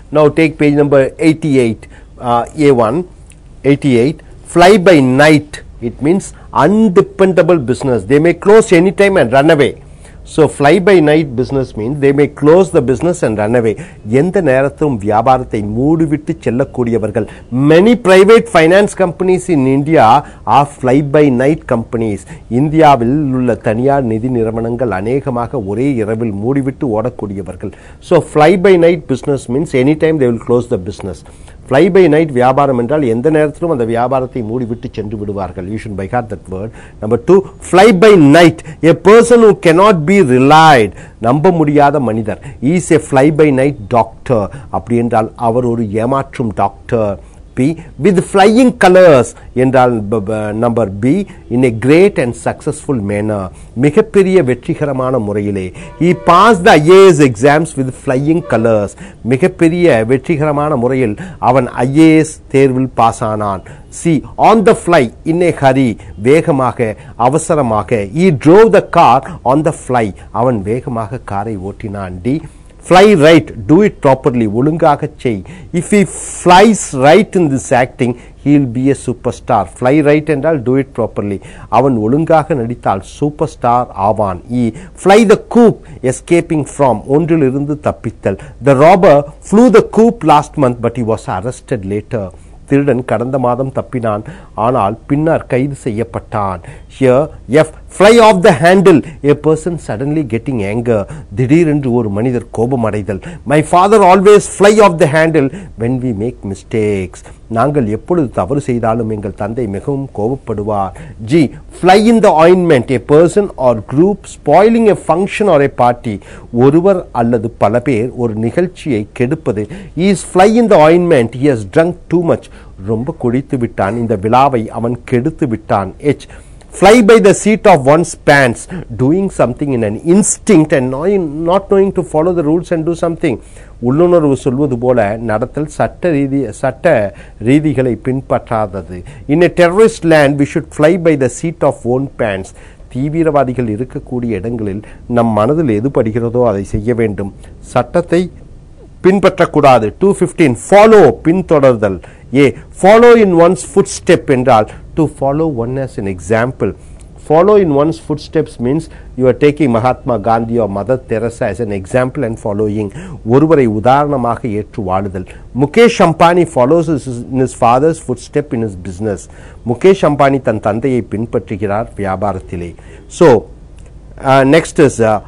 Now take page number 88, uh, A1, 88. Fly by night. It means undependable business. They may close anytime and run away. So fly by night business means they may close the business and run away. எந்த நேரத்திலும் வியாபாரத்தை மூடிவிட்டு செல்லக்கூடியவர்கள் many private finance companies in India are fly by night companies. இந்தியாவில் உள்ள தனியார் நிதி நிறுவனங்கள் அநேகமாக ஒரே இரவில் மூடிவிட்டு ஓடக்கூடியவர்கள். So fly by night business means anytime they will close the business. fly by night வியாபாரம் என்றால் எந்த நேரத்திலும் அந்த வியாபாரத்தை மூடிவிட்டு சென்று விடுவார்கள் you should by heart that word number two fly by night a person who cannot be relied நம்ப முடியாத மனிதர் is a fly by night doctor அப்படி என்றால் அவர் ஒரு ஏமாற்றும் doctor B with flying colors என்றால் number B in a great and successful manner மிகப்பெரிய வெற்றிகரமான முறையிலே he passed the IAS exams with flying colors மிகப்பெரிய வெற்றிகரமான முறையில் அவன் ஐஏஎஸ் தேர்வில் பாஸ் ஆனான் C on the fly in a hurry வேகமாக அவசரமாக he drove the car on the fly அவன் வேகமாக காரை ஓட்டினான் D fly right do it properly ஒழுங்காக செய் if he flies right in this acting he will be a superstar fly right என்றால் do it properly அவன் ஒழுங்காக நடித்தால் சூப்பர் ஸ்டார் ஆவான் e fly the coop escaping from ஒன்றிலிருந்து தப்பித்தல் the robber flew the coop last month but he was arrested later திருடன் கடந்த மாதம் தப்பினான் ஆனால் பின்னர் கைது செய்யப்பட்டான் here f fly off the handle a person suddenly getting anger திடீரென்று ஒரு மனிதர் கோபமடைதல் my father always fly off the handle when we make mistakes நாங்கள் எப்பொழுது தவறு செய்தாலும் எங்கள் தந்தை மிகவும் கோபப்படுவார் g fly in the ointment a person or group spoiling a function or a party ஒருவர் அல்லது பல பேர் ஒரு நிகழ்ச்சியை கெடுப்பது is fly in the ointment he has drunk too much ரொம்ப குடித்து விட்டான் இந்த விழாவை அவன் கெடுத்து விட்டான் h fly by the seat of one's pants doing something in an instinct and knowing, not knowing to follow the rules and do something உள்ளுணர்வு சொல்வது போல நடத்தல் சட்ட ரீதி சட்ட ரீதிகளை பின்பற்றாதது in a terrorist land we should fly by the seat of own pants தீவிரவாதிகள் இருக்கக்கூடிய இடங்களில் நம் மனதில் எது படுகிறதோ அதை செய்ய வேண்டும் சட்டத்தை பின்பற்றக்கூடாது டூ ஃபிஃப்டீன் ஃபாலோ பின்தொடர்தல் A follow in one's foot step என்றால் to follow one as an example follow in one's footsteps means you are taking Mahatma Gandhi or Mother Teresa as an example and following ஒருவரை உதாரணமாக ஏற்று வாழுதல் Mukesh Ambani follows his, in his father's footstep in his business Mukesh Ambani தன் தந்தையை பின்பற்றுகிறார் வியாபாரத்திலே so uh, next is uh,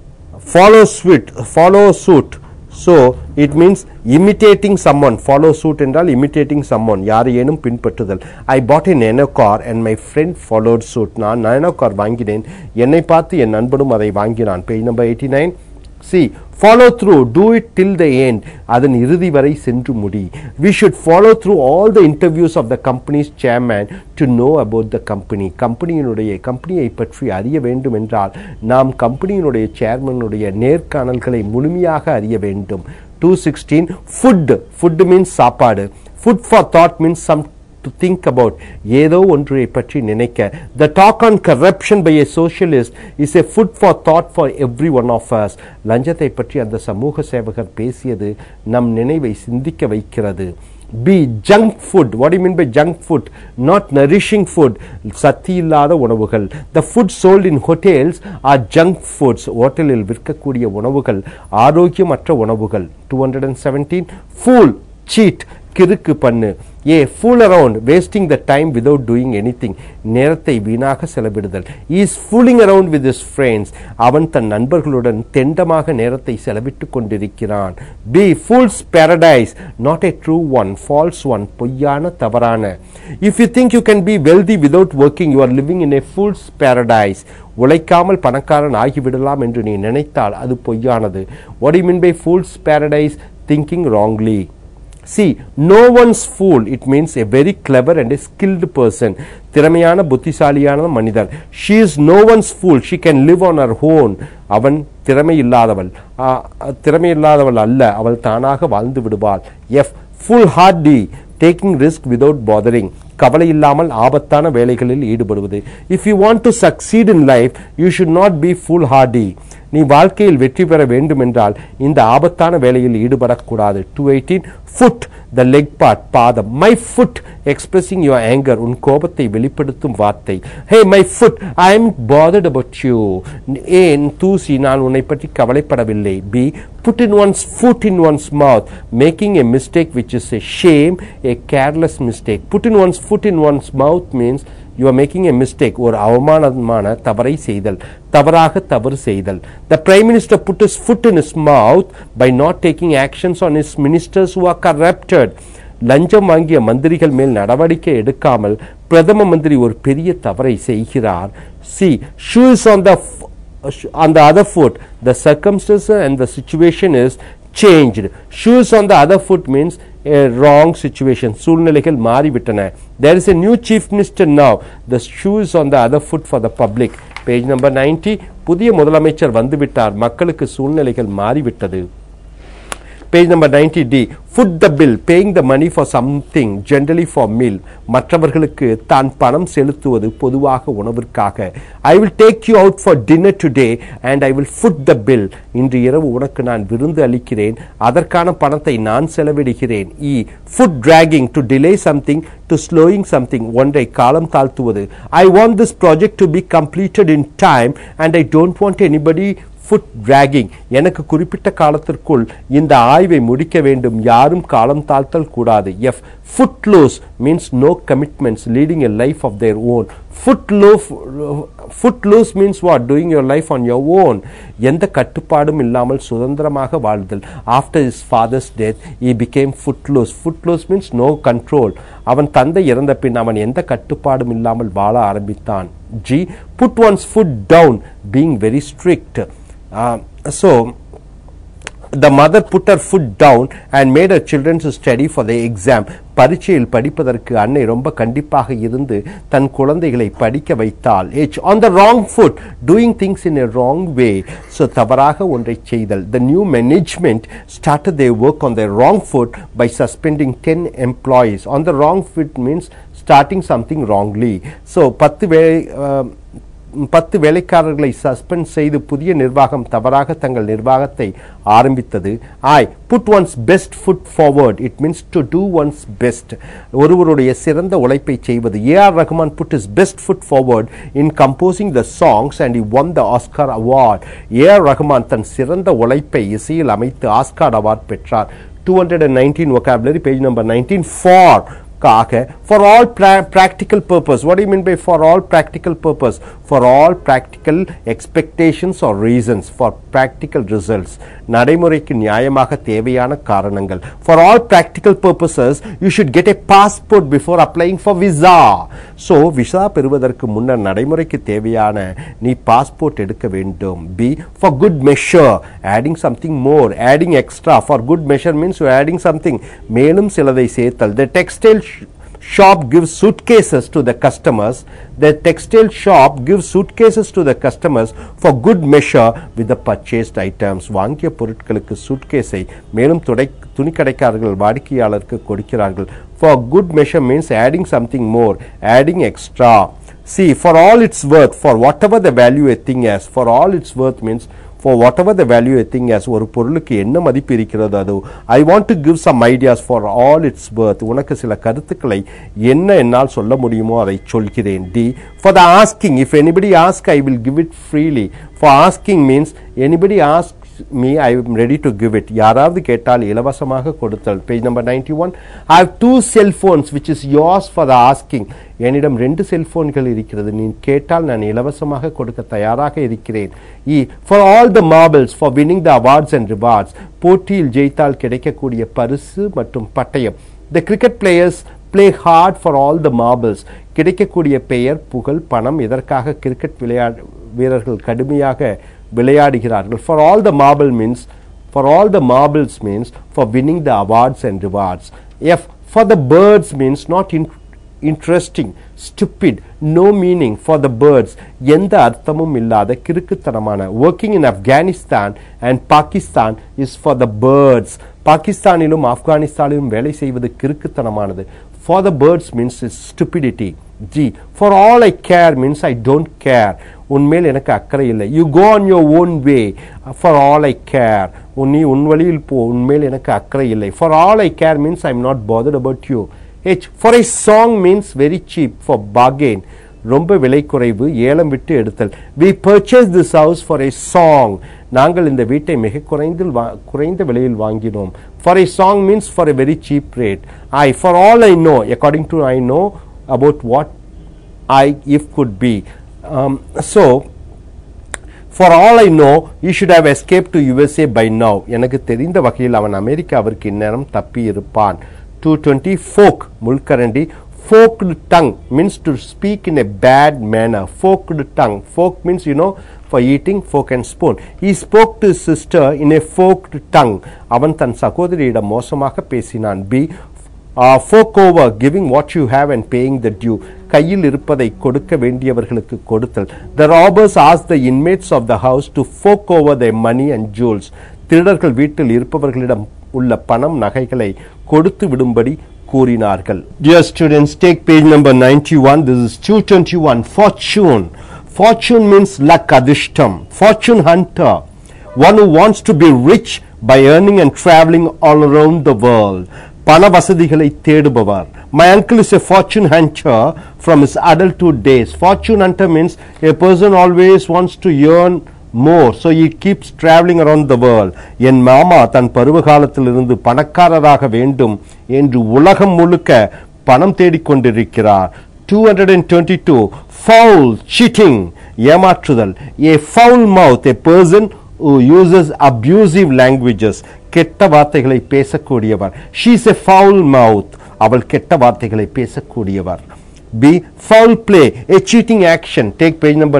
follow suit follow suit so it means imitating someone follow suit என்றால் imitating someone யாரையேனும் பின்பற்றுதல் I bought a nano car and my friend followed suit நான் nano car வாங்கினேன் என்னை பார்த்து என் நண்பனும் அதை வாங்கினான் page number eighty nine C follow through to it till the end அதன் இறுதி வரை சென்று முடி we should follow through all the interviews of the companies chairman to know about the company கம்பெனியினுடைய கம்பெனியை பற்றி அறிய வேண்டும் என்றால் நாம் கம்பெனியினுடைய சேர்மனுடைய நேர்காணல்களை முழுமையாக அறிய வேண்டும் two sixteen food food means சாப்பாடு food for thought means some to think about ஏதோ ஒன்றை பற்றி நினைக்க the talk on corruption by a socialist is a food for thought for every one of us லஞ்சத்தை பற்றி அந்த சமூக சேவகர் பேசியது நம் நினைவை சிந்திக்க வைக்கிறது B junk food what you mean by junk food not nourishing food சக்தி இல்லாத உணவுகள் the food sold in hotels are junk foods ஹோட்டலில் விற்கக்கூடிய உணவுகள் ஆரோக்கியமற்ற உணவுகள் two hundred and seventeen fool cheat கிறுக்கு பண்ணு A fool around wasting the time without doing any thing நேரத்தை வீணாக செலவிடுதல் his fooling around with his friends அவன் தன் நண்பர்களுடன் தெண்டமாக நேரத்தை செலவிட்டுக் கொண்டிருக்கிறான் B fool's paradise not a true one false one பொய்யான தவறான if you think you can be wealthy without working you are living in a fool's paradise உழைக்காமல் பணக்காரன் ஆகிவிடலாம் என்று நீ நினைத்தால் அது பொய்யானது what you mean by fool's paradise thinking wrongly See, no one's fool. It means a very clever and a skilled person. திறமையான புத்திசாலியான மனிதர் she is no one's fool she can live on her own அவன் திறமை இல்லாதவள் ஆ, திறமை இல்லாதவள் அல்ல அவள் தானாக வாழ்ந்து விடுவாள் F foolhardy taking risk without bothering கவலை இல்லாமல் ஆபத்தான வேலைகளில் ஈடுபடுவது if you want to succeed in life you should not be foolhardy நீ வாழ்க்கையில் வெற்றி பெற வேண்டும் என்றால் இந்த ஆபத்தான வேலையில் ஈடுபடக்கூடாது two eighteen foot the leg part பாதம் my foot expressing your anger உன் கோபத்தை வெளிப்படுத்தும் வார்த்தை hey my foot I am bothered about you ஏன் தூசி நான் உன்னை பற்றி கவலைப்படவில்லை B put in one's foot in one's mouth making a mistake which is a shame a careless mistake put in one's foot in one's mouth means you are making a mistake ஒரு அவமானமான தவறை செய்தல் தவறாக தவறு செய்தல் the prime minister put his foot in his mouth by not taking actions on his ministers who are corrupted லஞ்சம் வாங்கிய மந்திரிகள் மேல் நடவடிக்கை எடுக்காமல் பிரதம மந்திரி ஒரு பெரிய தவறை செய்கிறார் C shoes on the on the other foot the circumstance and the situation is changed shoes on the other foot means a wrong situation சூழ்நிலைகள் மாறிவிட்டன there is a new chief minister now the shoes on the other foot for the public page number 90 புதிய முதலமைச்சர் வந்துவிட்டார் மக்களுக்கு சூழ்நிலைகள் மாறிவிட்டது page number ninety D foot the bill paying the money for something generally for meal மற்றவர்களுக்கு தான் பணம் செலுத்துவது பொதுவாக உணவிற்காக I will take you out for dinner today and I will foot the bill இன்று இரவு உனக்கு நான் விருந்து அளிக்கிறேன் அதற்கான பணத்தை நான் செலவிடுகிறேன் E foot dragging to delay something to slowing something ஒன்றை காலம் தாழ்த்துவது I want this project to be completed in time and I don't want anybody foot dragging எனக்கு குறிப்பிட்ட காலத்திற்குள் இந்த ஆய்வை முடிக்க வேண்டும் யாரும் காலம் தாழ்த்தல் கூடாது F footloose means no commitments leading a life of their own foot low footloose means what doing your life on your own எந்த கட்டுப்பாடும் இல்லாமல் சுதந்திரமாக வாழ்தல் after his father's death he became footloose footloose means no control அவன் தந்தை இறந்த பின் அவன் எந்த கட்டுப்பாடும் இல்லாமல் வாழ ஆரம்பித்தான் G put one's foot down being very strict Uh, so the mother put her foot down and made her children to study for the exam பரீட்சையில் படிப்பதற்கு அன்னை ரொம்ப கண்டிப்பாக இருந்து தன் குழந்தைகளை படிக்க வைத்தாள் H on the wrong foot doing things in a wrong way so தவறாக ஒன்றை செய்தல் the new management start they work on the wrong foot by suspending ten employees on the wrong foot means starting something wrongly so பத்து வேலை பத்து வேலைக்காரர்களை suspend செய்து புதிய நிர்வாகம் தவறாக தங்கள் நிர்வாகத்தை ஆரம்பித்தது I put one's best foot forward it means to do one's best ஒருவருடைய சிறந்த உழைப்பை செய்வது A R Rahman put his best foot forward in composing the songs and he won the Oscar award A R Rahman தன் சிறந்த உழைப்பை இசையில் அமைத்து Oscar award பெற்றார் two hundred and nineteen vocabulary page number nineteen for காக for all pra- practical purpose what do you mean by for all practical purpose for all practical expectations or reasons for practical results நடைமுறைக்கு நியாயமாக தேவையான காரணங்கள் for all practical purposes you should get a passport before applying for visa so visa பெறுவதற்கு முன்னர் நடைமுறைக்கு தேவையான நீ passport எடுக்க வேண்டும் b for good measure adding something more adding extra for good measure means you are adding something மேலும் சிலதை சேர்த்தல் the textile shop gives suitcases to the customers the textile shop gives suitcases to the customers for good measure with the purchased items வாங்கிய பொருட்களுக்கு suitcase-ஐ மேலும் துடை துணிக்கடைக்காரர்கள் வாடிக்கையாளருக்கு கொடுக்கிறார்கள் for good measure means adding something more adding extra see for all its worth for whatever the value a thing has for all its worth means for whatever the value a thing has ஒரு பொருளுக்கு என்ன மதிப்பு இருக்கிறதோ அது I want to give some ideas for all it's worth உனக்கு சில கருத்துக்களை என்ன என்னால் சொல்ல முடியுமோ அதை சொல்கிறேன் T for the asking if anybody ask I will give it freely for asking means anybody ask me I am ready to give it யாராவது கேட்டால் இலவசமாக கொடுத்தல் page number ninety one I have two cellphones which is yours for the asking என்னிடம் ரெண்டு செல்போன்கள் இருக்கிறது நீ கேட்டால் நான் இலவசமாக கொடுக்க தயாராக இருக்கிறேன் E for all the marbles for winning the awards and rewards போட்டியில் ஜெயித்தால் கிடைக்கக்கூடிய பரிசு மற்றும் பட்டயம் the cricket players play hard for all the marbles கிடைக்கக்கூடிய பெயர் புகழ் பணம் இதற்காக கிரிக்கெட் விளையாடு வீரர்கள் கடுமையாக விளையாடுகிறார்கள் for all the marble means for all the marbles means for winning the awards and rewards F for the birds means not in interesting stupid no meaning for the birds எந்த அர்த்தமும் இல்லாத கிறுக்குத்தனமான working in Afghanistan and Pakistan is for the birds பாகிஸ்தானிலும் ஆப்கானிஸ்தானிலும் வேலை செய்வது கிறுக்குத்தனமானது for the birds means it's stupidity G for all I care means I don't care உன்மேல் எனக்கு அக்கறை இல்லை you go on your own way for all I care உன் நீ உன் வழியில் போ உன்மேல் எனக்கு அக்கறை இல்லை for all I care means I am not bothered about you H for a song means very cheap for bargain ரொம்ப விலை குறைவு ஏலம் விட்டு எடுத்தல் we purchased this house for a song நாங்கள் இந்த வீட்டை மிக குறைந்தில் வா- குறைந்த விலையில் வாங்கினோம் for a song means for a very cheap rate I for all I know according to I know about what I if good B so for all I know you should have escape to USA by now எனக்கு தெரிந்த வகையில் அவன் அமெரிக்காவிற்கு இந்நேரம் தப்பி இருப்பான் two twenty fork முள்கரண்டி forked tongue means to speak in a bad manner forked tongue fork means you know for eating fork and spoon he spoke to sister in a ஃபோக்டு tongue அவன் தன் சகோதரியிடம் மோசமாக பேசினான் B fork over giving what you have and paying the due கையில் இருப்பதை கொடுக்க வேண்டியவர்களுக்கு கொடுத்தல் the robbers ask the inmates of the house to fork over the money and jewels திருடர்கள் வீட்டில் இருப்பவர்களிடம் உள்ள பணம் நகைகளை கொடுத்து விடும்படி கூறினார்கள் dear students take page number ninety one this is two twenty one fortune fortune means luck அதிர்ஷ்டம் fortune hunter one who wants to be rich by earning and traveling all around the world பண வசதிகளை தேடுபவர் my uncle is a fortune hunter from his adulthood days fortune hunter means a person always wants to earn more so he keeps traveling around the world என் மாமா தன் பருவ காலத்திலிருந்து பணக்காரராக வேண்டும் என்று உலகம் முழுக்க பணம் தேடிக்கொண்டிருக்கிறார் 222 foul cheating ஏமாற்றுதல் a foul mouth a person who uses abusive languages கெட்ட வார்த்தைகளை பேசக்கூடியவர் she is a foul mouth அவள் கெட்ட வார்த்தைகளை பேசக்கூடியவர் b foul play a cheating action take page number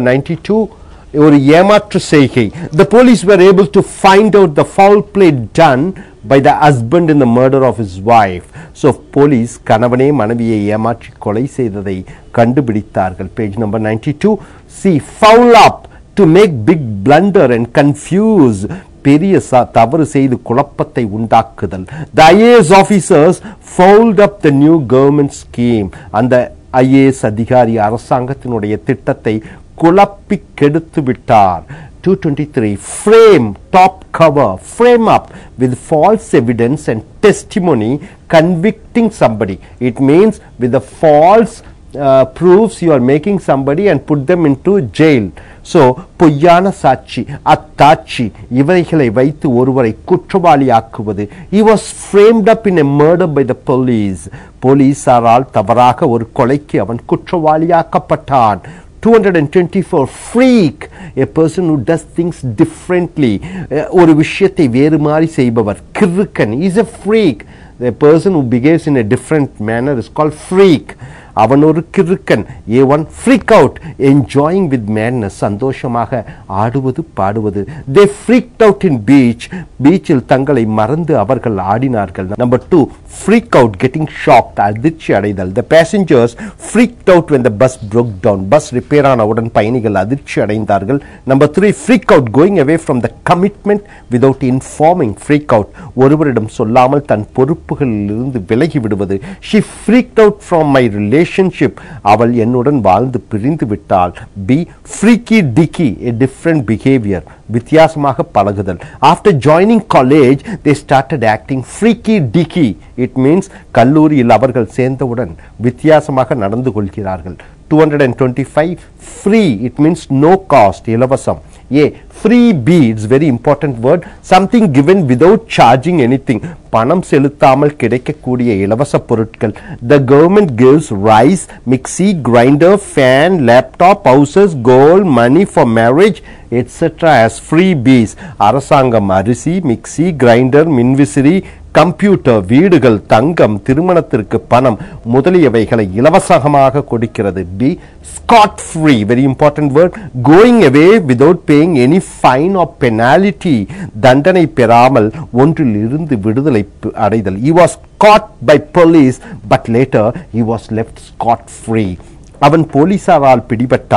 92 ஒரு ஏமாற்று செய்கை the police were able to find out the foul play done by the husband in the murder of his wife so police கணவனே மனைவியை ஏமாற்றி கொலை செய்ததை கண்டுபிடித்தார்கள் page number 92 see foul up to make big blunder and confuse பெரிய ச- தவறு செய்து குழப்பத்தை உண்டாக்குதல் the IAS officers fouled up the new government scheme அந்த IAS அதிகாரி அரசாங்கத்தினுடைய திட்டத்தை குழப்பி கெடுத்து விட்டார் 223 frame top cover frame up with false evidence and testimony convicting somebody it means with the false uh, proofs you are making somebody and put them into jail so பொய்யான சாட்சி அத்தாட்சி இவைகளை வைத்து ஒருவரை குற்றவாளியாக்குவது he was framed up in a murder by the police போலீசாரால் தவறாக ஒரு கொலைக்கு அவன் குற்றவாளியாக்கப்பட்டான் 224 freak a person who does things differently அஹ், ஒரு விஷயத்தை வேறு மாதிரி செய்பவர் கிறுக்கன் is a freak the person who behaves in a different manner is called freak அவன் ஒரு கிறுக்கன் A one freak out enjoying with madness சந்தோஷமாக ஆடுவது பாடுவது they freak out in beach பீச்சில் தங்களை மறந்து அவர்கள் ஆடினார்கள் number two freak out getting shocked அதிர்ச்சி அடைதல் the passengers freak out when the bus broke down bus repair ஆனவுடன் பயணிகள் அதிர்ச்சி அடைந்தார்கள் number three freak out going away from the commitment without informing freak out ஒருவரிடம் சொல்லாமல் தன் பொறுப்புகளிலிருந்து விலகி விடுவது she freak out from my relationship அவள் என்னுடன் வாழ்ந்து பிரிந்து விட்டாள் B freaky deaky a different behavior வித்தியாசமாக பழகுதல் after joining college they started acting freaky deaky it means கல்லூரியில் அவர்கள் சேர்ந்தவுடன் வித்தியாசமாக நடந்து கொள்கிறார்கள் 225 free it means no cost இலவசம் a free b it's very important word something given without charging anything பணம் செலுத்தாமல் கிடைக்கக்கூடிய இலவச பொருட்கள் the government gives rice mixie grinder fan laptop houses gold money for marriage etc as freebies அரசாங்கம் அரிசி mixie grinder மின்விசிறி computer வீடுகள் தங்கம் திருமணத்திற்கு பணம் முதலியவைகளை இலவசமாக கொடுக்கிறது B scot free very important word going away without paying any fine or penalty தண்டனை பெறாமல் ஒன்றில் இருந்து விடுதலை ப- அடைதல் he was caught by police but later he was left scot free அவன் போலீசாரால் பிடிபட்டான்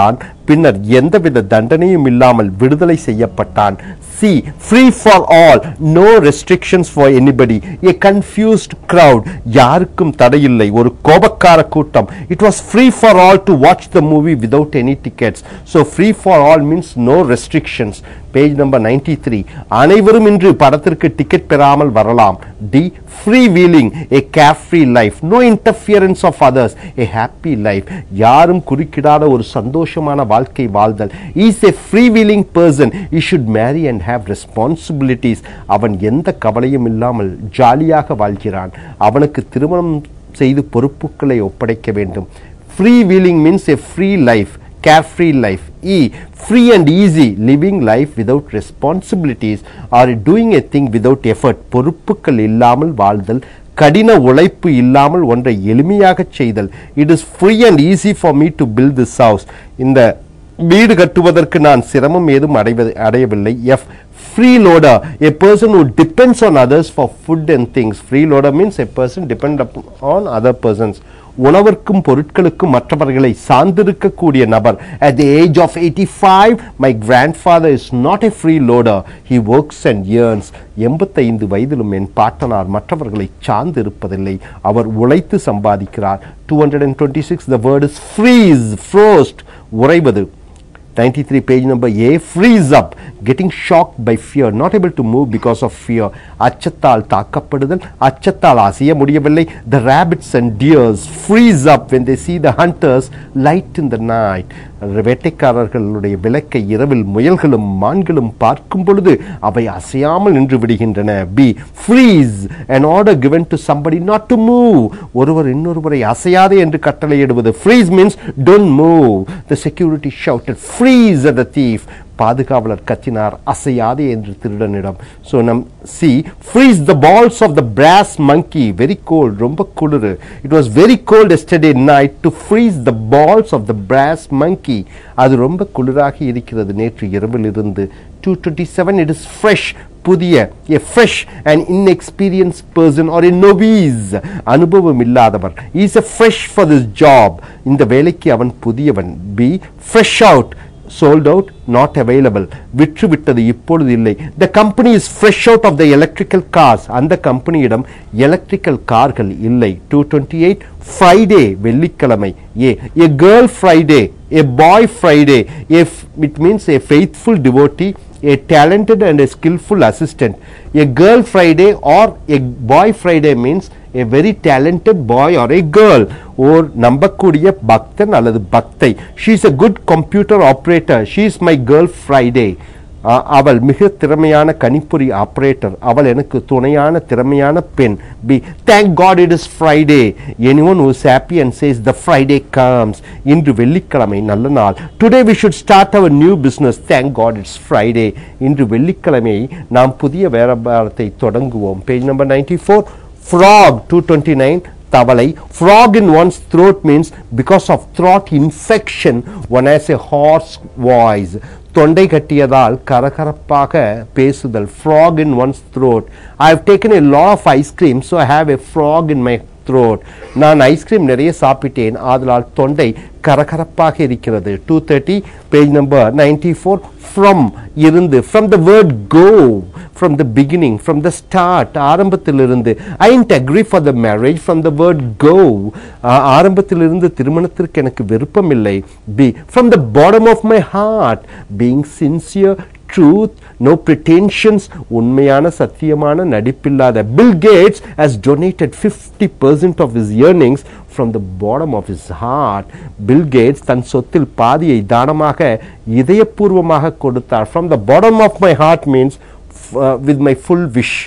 பின்னர் எந்தவித தண்டனையும் இல்லாமல் விடுதலை செய்யப்பட்டான் C free for all no restrictions for anybody a confused crowd யாருக்கும் தடையில்லை ஒரு கோபக்கார கூட்டம் it was free for all to watch the movie without any tickets so free for all means no restrictions page number ninety three அனைவரும் இன்று படத்திற்கு டிக்கெட் பெறாமல் வரலாம் D free wheeling a carefree life no interference of others a happy life யாரும் குறுக்கிடாத ஒரு சந்தோஷமான வாழ்க்கை வாழ்தல் is a free wheeling person he should marry and have responsibilities அவன் எந்த கவலையும் இல்லாமல் ஜாலியாக வாழ்கிறான் அவனுக்கு திருமணம் செய்து பொறுப்புகளை ஒப்படைக்க வேண்டும் free wheeling means a free life carefree life. E. Free and easy living life without responsibilities or doing a thing without effort. பொறுப்புகள் இல்லாமல் வாழ்தல் கடின உழைப்பு இல்லாமல் ஒன்றை எளிமையாக செய்தல் it is free and easy for me to build this house இந்த வீடு கட்டுவதற்கு நான் சிரமம் ஏதும் அடைவது அடையவில்லை F freeloader a person who depends on others for food and things free loader means a person depend on other persons உணவிற்கும் பொருட்களுக்கும் மற்றவர்களை சார்ந்திருக்கக்கூடிய நபர் at the age of 85 my grandfather is not a free loader he works and earns எண்பத்தைந்து வயதிலும் என் பாட்டனார் மற்றவர்களை சார்ந்து இருப்பதில்லை அவர் உழைத்து சம்பாதிக்கிறார் two hundred and twenty six the word is freeze frost உறைவது 93 page number A freeze up getting shocked by fear not able to move because of fear அச்சத்தால் தாக்கப்படுதல் அச்சத்தால் அசைய முடியவில்லை the rabbits and deers freeze up when they see the hunters light in the night வேட்டைக்காரர்களுடைய விளக்கை இரவில் முயல்களும் மான்களும் பார்க்கும் பொழுது அவை அசையாமல் நின்று விடுகின்றன B freeze an order given to somebody not to move ஒருவர் இன்னொருவரை அசையாதே என்று கட்டளையிடுவது freeze means don't move the security shouted freeze at the thief பாதுகாவலர் கத்தினார் அசையாதே என்று திருடனிடம் ஸோ நம் C freeze the balls of the brass monkey very cold ரொம்ப குளிர் it was very cold yesterday night to freeze the balls of the brass monkey அது ரொம்ப குளிராக இருக்கிறது நேற்று இரவில் இருந்து two twenty seven it is fresh புதிய a fresh and inexperienced person or a novice அனுபவம் இல்லாதவர் is a fresh for this job இந்த வேலைக்கு அவன் புதியவன் B fresh out sold out not available விற்று விட்டது இப்பொழுது இல்லை the company is fresh out of the electrical cars அந்த கம்பெனியிடம் எலக்ட்ரிக்கல் கார்கள் இல்லை 228 ஃப்ரைடே வெள்ளிக்கிழமை ஏ a girl friday a boy friday if it means a faithful devotee a talented and a skillful assistant. A girl Friday or a boy Friday means a very talented boy or a girl or நம்பக்கூடிய பக்தன் அல்லது பக்தை she is a good computer operator she is my girl Friday அ- அவள் மிக திறமையான கணிப்பொறி operator அவள் எனக்கு துணையான திறமையான பெண் B thank God it is Friday anyone who is happy and says the friday comes இன்று வெள்ளிக்கிழமை நல்ல நாள் today we should start our new business thank god it's friday இன்று வெள்ளிக்கிழமை நாம் புதிய வியாபாரத்தை தொடங்குவோம் page number ninety four frog two twenty nine தவளை frog in one's throat means because of throat infection one has a hoarse voice தொண்டை கட்டியதால் கரகரப்பாக பேசுதல் frog in one's throat i have taken a lot of ice cream so i have a frog in my throat நான் ice cream நிறைய சாப்பிட்டேன் ஆதலால் தொண்டை கரகரப்பாக இருக்கிறது two thirty page number ninety four from இருந்து from the word go from the beginning from the start ஆரம்பத்திலிருந்து I didn't agree for the marriage from the word go ஆரம்பத்திலிருந்து திருமணத்திற்கு எனக்கு விருப்பம் இல்லை B from the bottom of my heart being sincere truth no pretensions உண்மையான சத்தியமான நடிப்பில்லாத Bill Gates has donated 50% percent of his earnings from the bottom of his heart Bill Gates தன் சொத்தில் பாதியை தானமாக இதயபூர்வமாக கொடுத்தார் from the bottom of my heart means uh, with my full wish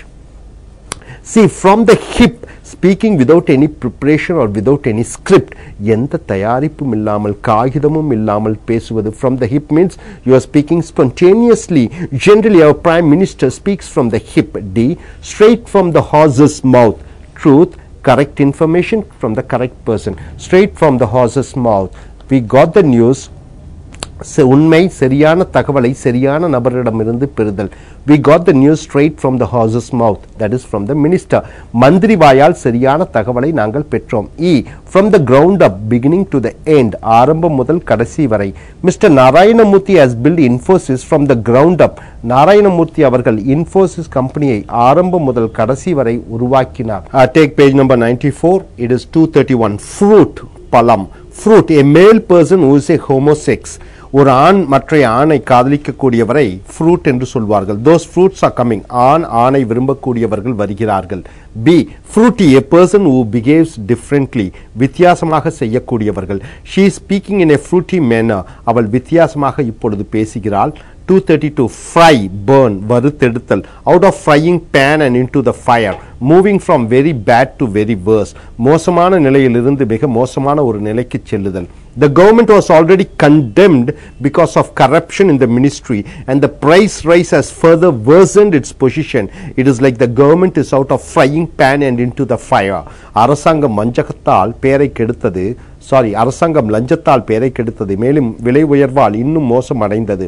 see from the hip speaking without any preparation or without any script எந்த தயாரிப்பும் இல்லாமல் காகிதமும் இல்லாமல் பேசுவது from the hip means you are speaking spontaneously generally our prime minister speaks from the hip d straight from the horse's mouth truth correct information from the correct person straight from the horse's mouth we got the news ச- உண்மை சரியான தகவலை சரியான நபரிடமிருந்து பெறுதல் we got the news straight from the horse's mouth that is from the minister மந்திரி வாயால் சரியான தகவலை நாங்கள் பெற்றோம் e from the ground up beginning to the end ஆரம்பம் முதல் கடைசி வரை mister Narayana Murthy has built infosys from the ground up Narayana Murthy அவர்கள் இன்ஃபோசிஸ் கம்பெனியை ஆரம்பம் முதல் கடைசி வரை உருவாக்கினார் take page number 94 it is 231 fruit பழம் fruit a male person who is a homosex ஒரு ஆண் மற்ற ஆணை காதலிக்கக்கூடியவரை ஃப்ரூட் என்று சொல்வார்கள் தோஸ் ஃப்ரூட்ஸ் ஆர் கம்மிங் ஆண் ஆணை விரும்பக்கூடியவர்கள் வருகிறார்கள் B fruity a person who behaves differently வித்தியாசமாக செய்யக்கூடியவர்கள் she speaking in a fruity manner அவள் வித்தியாசமாக இப்பொழுது பேசுகிறாள் two thirty two fry pan வறுத்தெடுத்தல் out of frying pan and in to the fire moving from very bad to very worse மோசமான நிலையிலிருந்து மிக மோசமான ஒரு நிலைக்கு செல்லுதல் The government was already condemned because of corruption in the ministry, and the price rise has further worsened its position. It is like the government is out of frying pan and into the fire. அரசாங்கம் வஞ்சகத்தால் பெயரை கெடுத்தது sorry அரசாங்கம் லஞ்சத்தால் பெயரை கெடுத்தது மேலும் விலை உயர்வால் இன்னும் மோசம் அடைந்தது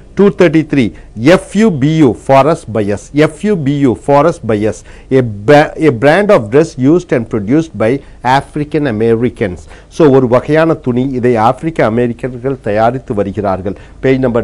233 FUBU forest bias FUBU forest bias a, ba- a brand of dress used and produced by African Americans so ஒரு வகையான துணி இதை ஆப்பிரிக்க அமெரிக்கர்கள் தயாரித்து வருகிறார்கள் page number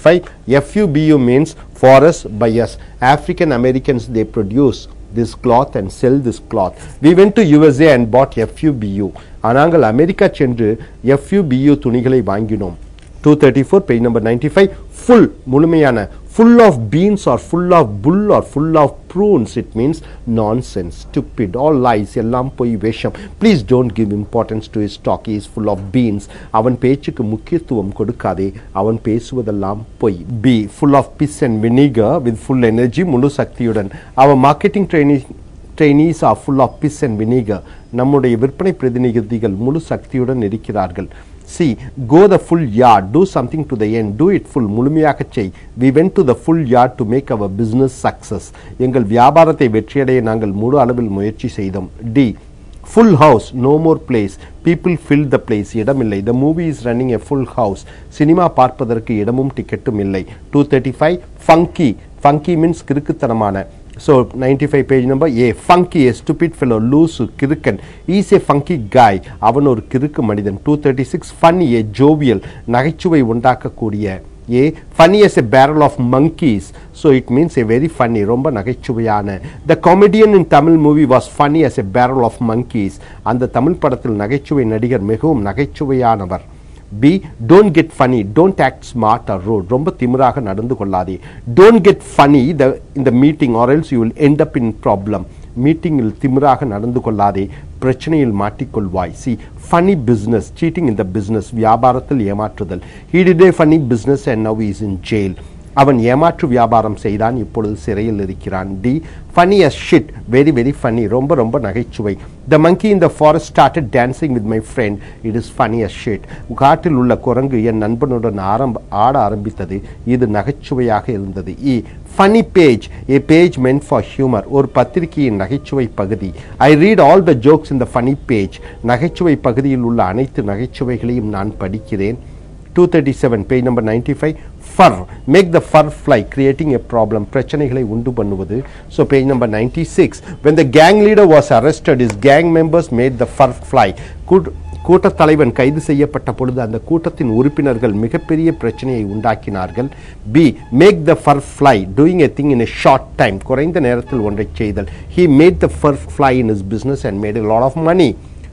95 FUBU means forest bias African Americans they produce this cloth and sell this cloth. We went to USA and bought FUBU. நாங்கள் America சென்று FUBU துணிகளை வாங்கினோம் 234 page number 95 full முழுமையான full of beans or full of bull or full of prunes it means nonsense stupid all lies எல்லாம் பொய் வேஷம் please don't give importance to his talk he is full of beans அவன் பேச்சுக்கு முக்கியத்துவம் கொடுக்காதே அவன் பேசுவதெல்லாம் பொய் be full of piss and vinegar with full energy முழு சக்தியுடன் our marketing training trainees are full of piss and vinegar நம்முடைய விற்பனை பிரதிநிதிகள் முழு சக்தியுடன் இருக்கிறார்கள் see go the full yard do something to the end do it full முழுமையாக செய் we went to the full yard to make our business success எங்கள் வியாபாரத்தை வெற்றியடைய நாங்கள் முழு அளவில் முயற்சி செய்தோம் d full house no more place people filled the place இடமில்லை the movie is running a full house cinema பார்ப்பதற்கு இடமும் டிக்கெட்டும் இல்லை 235 funky funky means கிறுக்குத்தனமான so 95 page number a funky a stupid fellow loose கிறுக்கன் is a funky guy அவன் ஒரு கிறுக்கு மனிதன் 236 funny a jovial நகைச்சுவை உண்டாக்கக்கூடிய ஏ funny as a barrel of monkeys so it means a very funny ரொம்ப நகைச்சுவையான the comedian in tamil movie was funny as a barrel of monkeys அந்த தமிழ் படத்தில் நகைச்சுவை நடிகர் மிகவும் நகைச்சுவையானவர் B don't get funny don't act smart or rude ரொம்ப திமிராக நடந்து கொள்ளாதே டோன்ட் கெட் ஃபனி த இந்த meeting or else you will end up in problem மீட்டிங்கில் திமிராக நடந்து கொள்ளாதே பிரச்சனையில் மாட்டிக்கொள்வாய் சி ஃபனி பிஸ்னஸ் சீட்டிங் இந்த பிஸ்னஸ் வியாபாரத்தில் ஏமாற்றுதல் he did a funny business and now is in jail அவன் ஏமாற்று வியாபாரம் செய்தான் இப்பொழுது சிறையில் இருக்கிறான் D funny as shit very very funny ரொம்ப ரொம்ப நகைச்சுவை the monkey in the forest started dancing with my friend it is funny as shit காட்டில் உள்ள குரங்கு என் நண்பனுடன் ஆரம்ப ஆட ஆரம்பித்தது இது நகைச்சுவையாக இருந்தது E funny page a page meant for humour ஒரு பத்திரிகையின் நகைச்சுவை பகுதி I read all the jokes in the funny page நகைச்சுவை பகுதியில் உள்ள அனைத்து நகைச்சுவைகளையும் நான் படிக்கிறேன் 237 page number 95 fur make the fur fly creating a problem பிரச்சனைகளை உண்டு பண்ணுவது so page number 96 when the gang leader was arrested his gang members made the fur fly கூட் கூட்டத் தலைவன் கைது செய்யப்பட்ட பொழுது அந்த கூட்டத்தின் உறுப்பினர்கள் மிகப்பெரிய பிரச்சனையை உண்டாக்கினார்கள் B make the fur fly doing a thing in a short time குறைந்த நேரத்தில் ஒன்றை செய்தல் he made the fur fly in is business and made a lot of money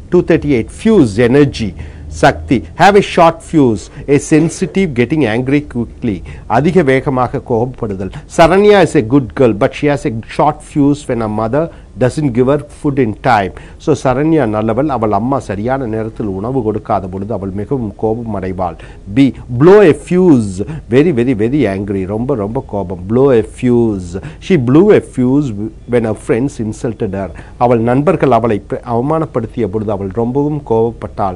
238 fuse energy சக்தி have a short fuse a sensitive getting angry quickly அதிக வேகமாக கோபப்படுதல் Saranya is a good girl but she has a short fuse when her mother doesn't give her food in time so Saranya நல்லவள் அவள் அம்மா சரியான நேரத்தில் உணவு கொடுக்காத பொழுது அவள் மிகவும் கோபம் அடைவாள் B blow a fuse very very very angry ரொம்ப ரொம்ப கோபம் blow a fuse she blew a fuse when her friends insulted her அவள் நண்பர்கள் அவளை பிர- அவமானப்படுத்திய பொழுது அவள் ரொம்பவும் கோபப்பட்டாள்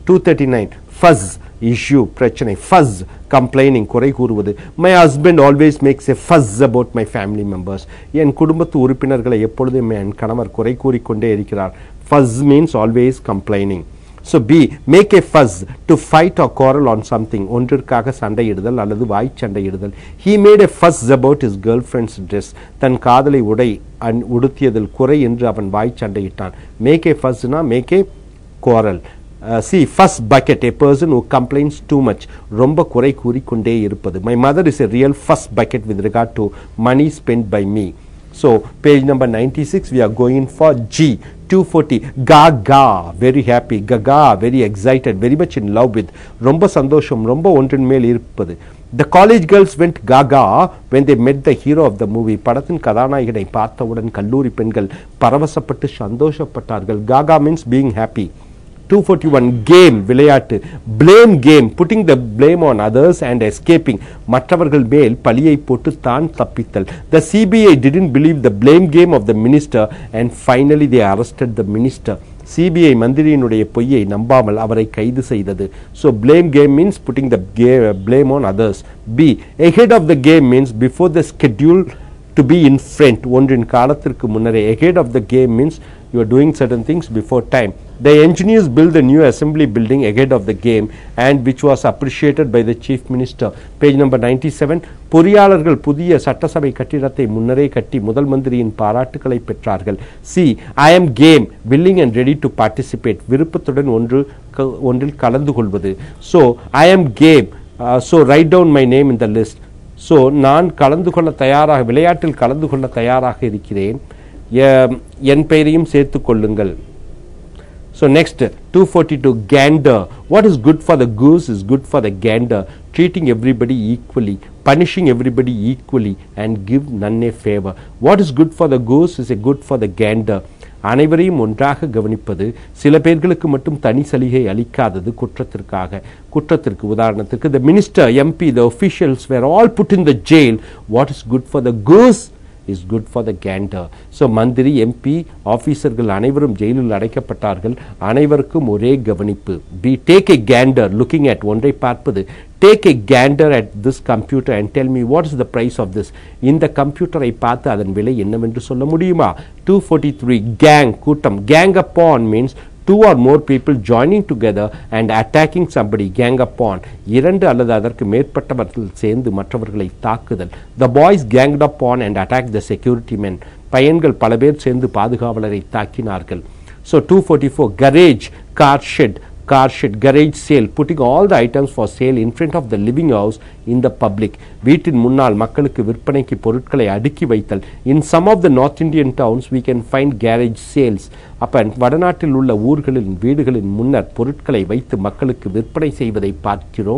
239 fuzz issue பிரச்சனை fuzz complaining குறை கூறுவது my husband always makes a fuzz about my family members என் குடும்பத்து உறுப்பினர்களை எப்பொழுதும் என் கணவர் குறை கூறிக்கொண்டே இருக்கிறார் fuzz means always complaining so B மேக் a fuss to fight or quarrel on something ஒன்றிற்காக சண்டையிடுதல் அல்லது வாய் சண்டையிடுதல் he made a fuss about his girlfriend's dress தன் காதலை உடை அன் உடுத்தியதில் குறை என்று அவன் வாய் சண்டையிட்டான் மேக் a fussனா மேக் a quarrel Uh, see first bucket a person who complains too much ரொம்ப குறை கூறிக்கொண்டே இருப்பது my mother is a real first bucket with regard to money spent by me so page number 96 we are going for G 240 gaga very happy gaga very excited very much in love with ரொம்ப சந்தோஷம் ரொம்ப ஒன்றின் மேல் இருப்பது The college girls went gaga when they met the hero of the movie. படத்தின் கதாநாயகனை பார்த்தவுடன் கல்லூரி பெண்கள் பரவசப்பட்டு சந்தோஷப்பட்டார்கள் gaga means being happy 241 game விளையாட்டு blame game putting the blame on others and escaping மற்றவர்கள் மேல் பழியை போட்டு தான் தப்பித்தல் the CBI didn't believe the blame game of the minister and finally they arrested the minister CBI மந்திரியினுடைய பொய்யை நம்பாமல் அவரை கைது செய்தது so blame game means putting the ga- blame on others b ahead of the game means before the schedule to be in front ஒன்றின் காலத்திற்கு முன்னரே ahead of the game means you are doing certain things before time the engineers built the new assembly building ahead of the game and which was appreciated by the chief minister page number 97 பொறியாளர்கள் புதிய சட்டசபை கட்டிடத்தை முன்னரே கட்டி முதல் மந்திரியின் பாராட்டுக்களை பெற்றார்கள் C I am game willing and ready to participate விருப்பத்துடன் ஒன்று க- ஒன்றில் கலந்து கொள்வது so i am game uh, so write down my name in the list so நான் கலந்து கொள்ள தயாராக விளையாட்டில் கலந்து கொள்ள தயாராக இருக்கிறேன் எ- என் பெயரையும் சேர்த்துக் கொள்ளுங்கள் So next, 242 gander. What is good for the goose is good for the gander. Treating everybody equally, punishing everybody equally, and give none a favor. What is good for the goose is a good for the gander. அனைவரையும் ஒன்றாக கவனிப்பது சில பேர்களுக்கு மட்டும் தனி சலுகை அளிக்காதது குற்றத்திற்காக குற்றத்திற்கு உதாரணத்திற்கு the minister mp the officials were all put in the jail what is good for the goose is good for the gander so மந்திரி எம்பி ஆபீசர்கள் அனைவரும் ஜெயிலில் அடைக்கப்பட்டார்கள் அனைவருக்கும் ஒரே கவனிப்பு B take a gander looking at ஒன்றை பார்ப்பது take a gander at this computer and tell me what is the price of this இந்த கம்ப்யூட்டரை பார்த்து அதன் விலை என்னவென்று சொல்ல முடியுமா 243 gang கூட்டம் gang upon means two or more people joining together and attacking somebody gang upon இரண்டு அல்லது அதற்கு மேற்பட்டவர்கள் சேர்ந்து மற்றவர்களை தாக்குதல் the boys ganged upon and attacked the security men பையன்கள் பல பேர் சேர்ந்து பாதுகாவலரை தாக்கினார்கள் so 244 garage car shed car shed garage sale putting all the items for sale in front of the living house in the public வீட்டின் முன்னால் மக்களுக்கு விற்பனைக்கு பொருட்களை அடுக்கி வைத்தல் in some of the north indian towns we can find garage sales அப்ப வடநாட்டில் உள்ள ஊர்களின் வீடுகளின் முன்னர் பொருட்களை வைத்து மக்களுக்கு விற்பனை செய்வதை பார்க்கிறோம்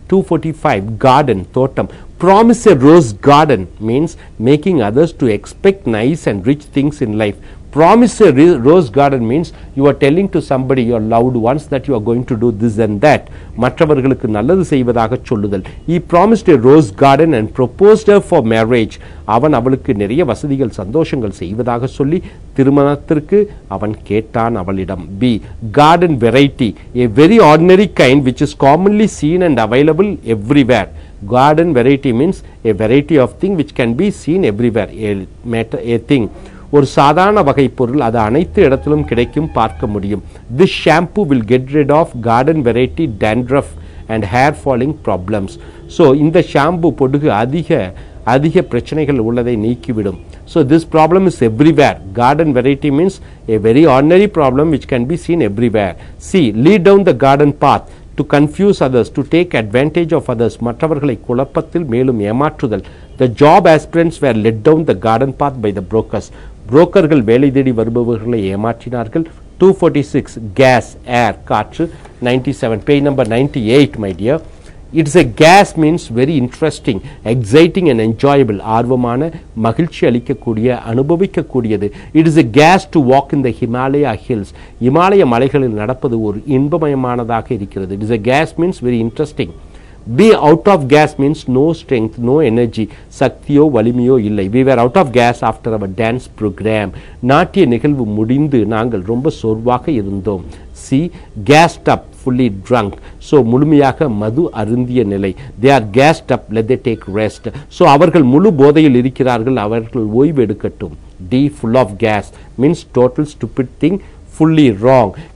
245 garden தோட்டம் promise a rose garden means making others to expect nice and rich things in life promise a re- rose garden means you are telling to somebody your loved ones that you are going to do this and that மற்றவர்களுக்கு நல்லது செய்வதாக சொல்லுதல் he promised a rose garden and proposed her for marriage அவன் அவளுக்கு நிறைய வசதிகள் சந்தோஷங்கள் செய்வதாக சொல்லி திருமணத்திற்கு அவன் கேட்டான் அவளிடம் b garden variety a very ordinary kind which is commonly seen and available everywhere garden variety means a variety of thing which can be seen everywhere a matter a thing ஒரு சாதாரண வகை பொருள் அது அனைத்து இடத்திலும் கிடைக்கும் பார்க்க முடியும் this shampoo will get rid of garden variety dandruff and hair falling problems so இந்த ஷாம்பு பொடுகு அதிக அதிக பிரச்சனைகள் உள்ளதை நீக்கிவிடும் so this problem is everywhere garden variety means a very ordinary problem which can be seen everywhere C lead down the garden path to confuse others to take advantage of others மற்றவர்களை குழப்பத்தில் மேலும் ஏமாற்றுதல் the job aspirants were led down the garden path by the brokers புரோக்கர்கள் வேலை தேடி வருபவர்களை ஏமாற்றினார்கள் 246 gas air காற்று 97 page number 98 my dear it's a gas means very interesting exciting and enjoyable ஆர்வமான மகிழ்ச்சி அளிக்கக்கூடிய அனுபவிக்கக்கூடியது it is a gas to walk in the Himalaya hills இமாலய மலைகளில் நடப்பது ஒரு இன்பமயமானதாக இருக்கிறது it is a gas means very interesting be out of gas means no strength no energy சக்தியோ வலிமையோ இல்லை we were out of gas after our dance program நாட்டிய நிகழ்வு முடிந்து நாங்கள் ரொம்ப சோர்வாக இருந்தோம் C gassed up fully drunk so முழுமையாக மது அருந்திய நிலை they are gassed up let they take rest so அவர்கள் முழு போதையில் இருக்கிறார்கள் அவர்கள் ஓய்வு எடுக்கட்டும் d full of gas means total stupid thing fully wrong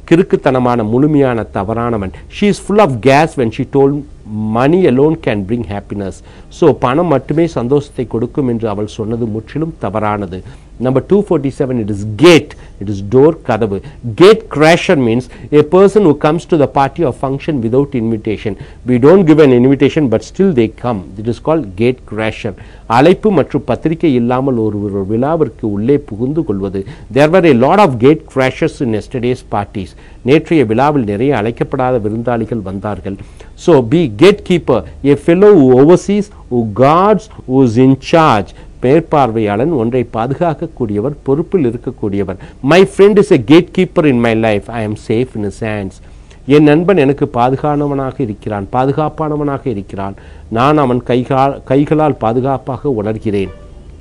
கிறுக்குத்தனமான முழுமையான தவறானவன் she is full of gas when she told money alone can bring happiness so பணம் மட்டுமே சந்தோஷத்தை கொடுக்கும் என்று அவள் சொன்னது முற்றிலும் தவறானது number two forty seven it is gate it is door கதவு கேட் crasher மீன்ஸ் a person who comes to the party or function without invitation we don't give an invitation but still they come it is called gate crasher அழைப்பு மற்றும் பத்திரிகை இல்லாமல் ஒரு ஒரு விழாவிற்கு உள்ளே புகுந்து கொள்வது there were a lot of gate crashers in yesterday's parties நேற்றைய விழாவில் நிறைய அழைக்கப்படாத விருந்தாளிகள் வந்தார்கள் so be gatekeeper a fellow who oversees who guards who is in charge மேற்பார்வையாளன் ஒன்றை பாதுகாக்கக்கூடியவர் பொறுப்பில் இருக்கக்கூடியவர் my friend is a gate keeper in my life I am safe in is hands என் நண்பன் எனக்கு பாதுகானவனாக இருக்கிறான் பாதுகாப்பானவனாக இருக்கிறான் நான் அவன் கைகால் கைகளால் பாதுகாப்பாக உணர்கிறேன்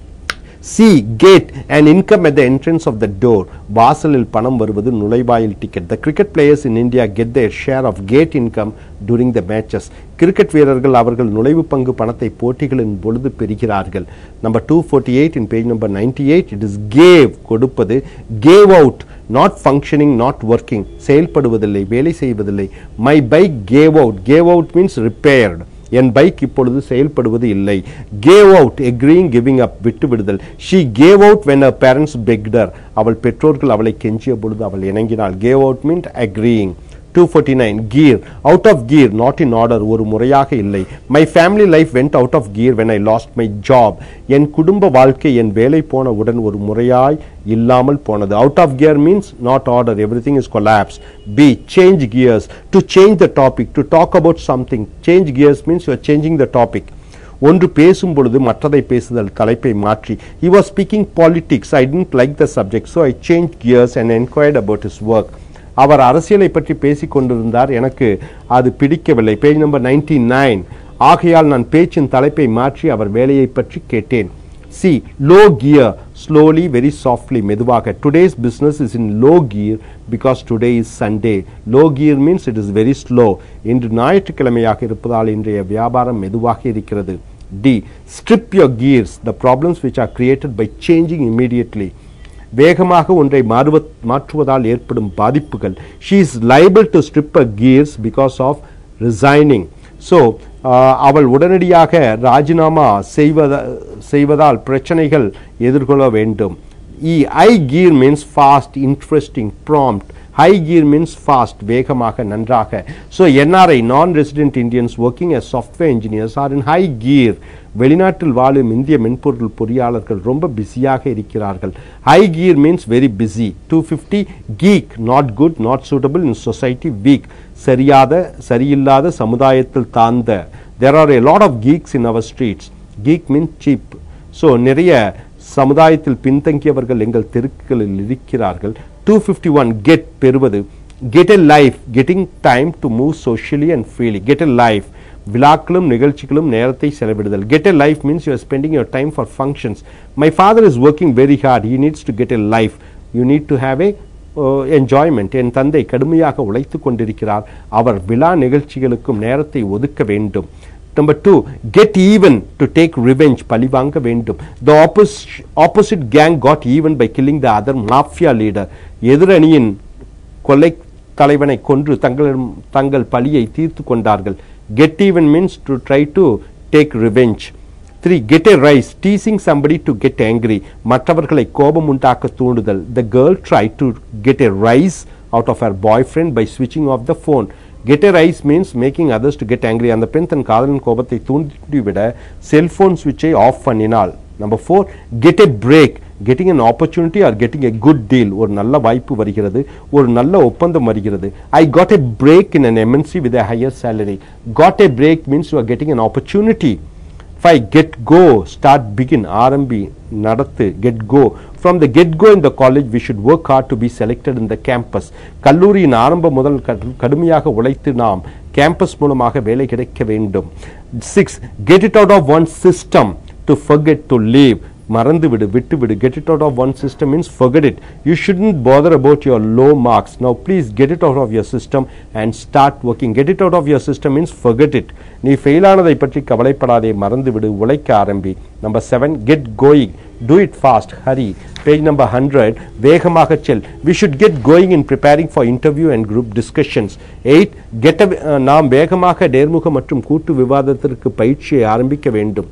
C gate and income at the entrance of the door வாசலில் பணம் வருவது நுழைவாயில் ticket the cricket players in India get their share of gate income during the matches கிரிக்கெட் வீரர்கள் அவர்கள் நுழைவு பங்கு பணத்தை போட்டிகளின் பொழுது பெறுகிறார்கள் number two forty eight in page number ninety eight it is gave கொடுப்பது gave out not functioning not working செயல்படுவதில்லை வேலை செய்வதில்லை my bike gave out gave out means repaired என் பைக் இப்பொழுது செயல்படுவது இல்லை gave out agreeing giving up விட்டு விடுதல் she gave out when her parents begged her அவள் பெற்றோர்கள் அவளை கெஞ்சிய பொழுது அவள் இணங்கினாள் gave out mean agreeing two forty nine gear out of gear not in order ஒரு முறையாக இல்லை my family life went out of gear when I lost my job என் குடும்ப வாழ்க்கை என் வேலை போன உடன் ஒரு முறையாய் இல்லாமல் போனது out of gear means not order everything is collapse B change gears to change the topic to talk about something change gears means you are changing the topic ஒன்று பேசும் பொழுது மற்றதை பேசுதல் தலைப்பை மாற்றி he was speaking politics i didn't like the subject so i changed gears and inquired about his work அவர் அரசியலை பற்றி பேசிக் கொண்டிருந்தார் எனக்கு அது பிடிக்கவில்லை பேஜ் நம்பர் நைன்டி நைன் ஆகையால் நான் பேச்சின் தலைப்பை மாற்றி அவர் வேலையை பற்றி கேட்டேன் C low gear slowly very softly மெதுவாக today's business is in low gear because today is Sunday low gear means it is very slow இன்று ஞாயிற்றுக்கிழமையாக இருப்பதால் இன்றைய வியாபாரம் மெதுவாக இருக்கிறது D strip your gears the problems which are created by changing immediately வேகமாக ஒன்றை மாறுவ மாற்றுவதால் ஏற்படும் பாதிப்புகள் she is liable to strip her gears because of resigning so அவள் உடனடியாக ராஜினாமா செய்வத செய்வதால் பிரச்சனைகள் எதிர்கொள்ள வேண்டும் இ high gear means fast interesting prompt high gear means fast வேகமாக நன்றாக so NRI non resident Indians working as software engineers are in high gear வெளிநாட்டில் வாழும் இந்திய மென்பொருள் பொறியாளர்கள் ரொம்ப பிஸியாக இருக்கிறார்கள் high gear means very busy two fifty geek not good not suitable in society weak சரியாத சரியில்லாத சமுதாயத்தில் தாழ்ந்த there are a lot of geeks in our streets geek means cheap so நிறைய சமுதாயத்தில் பின்தங்கியவர்கள் எங்கள் தெருக்களில் இருக்கிறார்கள் டூ ஃபிஃப்டி ஒன் கெட் பெறுவது get a life getting time to move socially and freely get a life விழாக்களும் நிகழ்ச்சிகளும் நேரத்தை செலவிடுதல் get a life means you are spending your time for functions my father is working very hard he needs to get a life you need to have a enjoyment என் தந்தை கடுமையாக உழைத்து கொண்டிருக்கிறார் அவர் விழா நிகழ்ச்சிகளுக்கும் நேரத்தை ஒதுக்க வேண்டும் number two get even to take revenge பழிவாங்க வேண்டும் the opposite gang got even by killing the other mafia leader எதிரணியின் கொலை தலைவனை கொன்று தங்கள் தங்கள் பழியை தீர்த்து கொண்டார்கள் get even means to try to take revenge three get a rise teasing somebody to get angry மற்றவர்களை கோபம் உண்டாக்க தூண்டுதல் the girl try to get a rise out of her boy friend by ஸ்விட்சிங் off the phone get a rise means making others to get angry அந்த பெண் தன் காதலின் கோபத்தை தூண்டிவிட செல்போன் சுவிட்சை ஆஃப் பண்ணினாள் number four get a break getting an opportunity are getting a good deal ஒரு நல்ல வாய்ப்பு வருகிறது ஒரு நல்ல ஒப்பந்தம் வருகிறது I got a break in an MNC with a higher salary got a break means you are getting an opportunity five get go start begin ஆரம்பி நடத்து get go from the get go in the college we should work hard to be selected in the campus கல்லூரியின் ஆரம்ப முதல் கடு- கடுமையாக உழைத்து நாம் campus மூலமாக வேலை கிடைக்க வேண்டும் six get it out of one system to forget to leave மறந்து விடு விட்டு விடு get it out of one system means forget it you shouldn't bother about your low marks now please get it out of your system and start working get it out of your system means forget it நீ fail ஆனதை பற்றி கவலைப்படாதே மறந்து விடு உழைக்க ஆரம்பி number seven get going do it fast hurry page number 100 வேகமாக செல் we should get going in preparing for interview and group discussions 8 get a, uh, நாம் வேகமாக நேர்முக மற்றும் கூட்டு விவாதத்திற்கு பயிற்சியை ஆரம்பிக்க வேண்டும்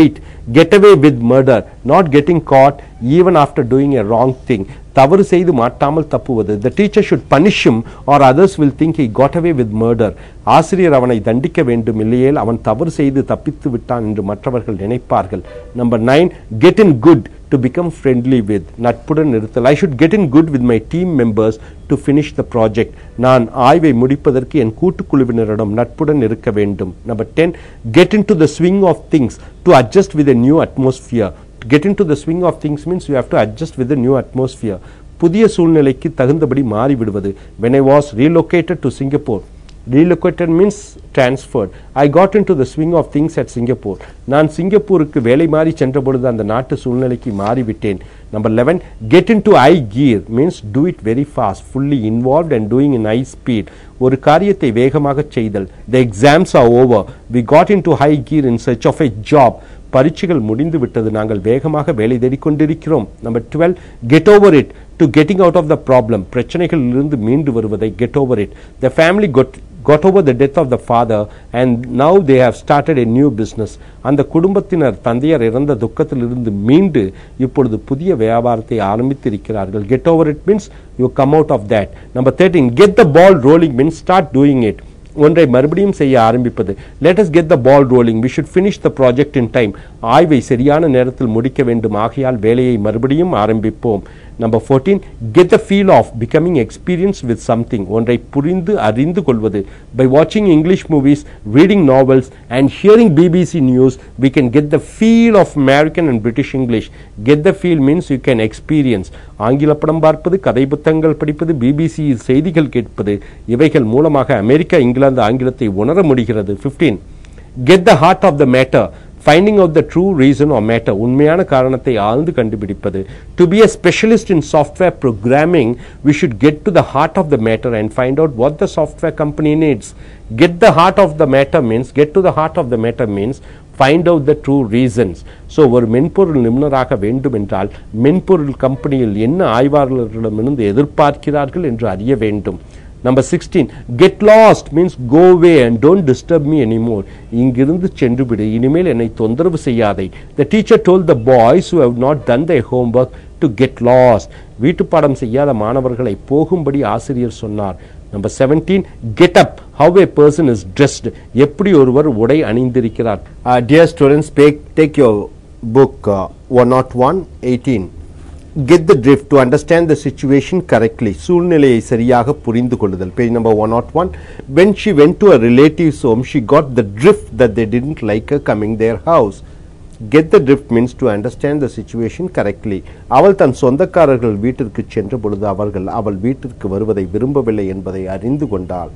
8 get away with murder not getting caught even after doing a wrong thing தவறு செய்து மாட்டாமல் தப்புவது the teacher should punish him or others will think he got away with murder ஆசிரியர் அவனை தண்டிக்க வேண்டும் இல்லையேல் அவன் தவறு செய்து தப்பித்து விட்டான் என்று மற்றவர்கள் நினைப்பார்கள் number nine get in good to become friendly with நட்புடன் இருத்தல் I should get in good with my team members to finish the project நான் ஆய்வை முடிப்பதற்கு என் கூட்டுக்குழுவினரிடம் நட்புடன் இருக்க வேண்டும் number ten get in to the swing of things to adjust with a new atmosphere get into the swing of things means you have to adjust with the new atmosphere புதிய சூழ்நிலைக்கு தகுந்தபடி மாறிவிடுவது when i was relocated to singapore relocated means transferred i got into the swing of things at singapore நான் சிங்கப்பூருக்கு வேலை மாறி சென்ற பொழுது அந்த நாட்டு சூழ்நிலைக்கு மாறிவிட்டேன் number eleven get into high gear means do it very fast fully involve and doing in high speed ஒரு காரியத்தை வேகமாக செய்தல் the exams are over we got into high gear in search of a job பரீட்சைகள் முடிந்து விட்டது நாங்கள் வேகமாக வேலை தேடிக்கொண்டிருக்கிறோம் number twelve get over it to getting out of the problem பிரச்சனைகளிலிருந்து மீண்டு வருவதை get over it the family கொட் got over the death of the father and now they have started a new business அந்த குடும்பத்தினர் தந்தையர் இறந்த துக்கத்திலிருந்து மீண்டு இப்பொழுது புதிய வியாபாரத்தை ஆரம்பித்திருக்கிறார்கள் get over it means you come out of that number 13 get the ball rolling means start doing it ஒன்றை மறுபடியும் செய்ய ஆரம்பிப்பது let us get the ball rolling we should finish the project in time ஆய்வை சரியான நேரத்தில் முடிக்க வேண்டும் ஆகையால் வேலையை மறுபடியும் ஆரம்பிப்போம் number fourteen get the feel of becoming experience with something ஒன்றை புரிந்து அறிந்து கொள்வது பை வாட்சிங் English movies reading novels and hearing BBC news we can get the feel of American and British English get the feel means you can experience ஆங்கில படம் பார்ப்பது கதை புத்தகங்கள் படிப்பது பிபிசியில் செய்திகள் கேட்பது இவைகள் மூலமாக அமெரிக்கா இங்கிலாந்து ஆங்கிலத்தை உணர முடிகிறது fifteen get the heart of the matter finding out the true reason or matter உண்மையான காரணத்தை ஆழ்ந்து கண்டுபிடிப்பது to be a specialist in software programming we should get to the heart of the matter and find out what the software company needs get the heart of the matter means get to the heart of the matter means find out the true reasons so ஒரு மென்பொருள் நிபுணராக வேண்டும் என்றால் மென்பொருள் கம்பெனியில் என்ன ஆய்வாளர்களிடமிருந்து எதிர்பார்க்கிறார்கள் என்று அறிய வேண்டும் number sixteen get lost means go away and don't disturb me anymore இங்கிருந்து சென்று விடு இனிமேல் என்னை தொந்தரவு செய்யாதே the teacher told the boys who have not done the homework to get lost வீட்டு பாடம் செய்யாத மாணவர்களை போகும்படி ஆசிரியர் சொன்னார் number seventeen get up how a person is dressed எப்படி ஒருவர் உடை அணிந்திருக்கிறார் dear students take your book one not one eighteen get the drift to understand the situation correctly சூழ்நிலையை சரியாக புரிந்து கொள்ளுதல் page number 101 when she went to a relative's home she got the drift that they didn't like her coming their house get the drift means to understand the situation correctly அவள் தன் சொந்தக்காரர்கள் வீட்டிற்கு சென்ற பொழுது அவர்கள் அவள் வீட்டிற்கு வருவதை விரும்பவில்லை என்பதை அறிந்து கொண்டாள்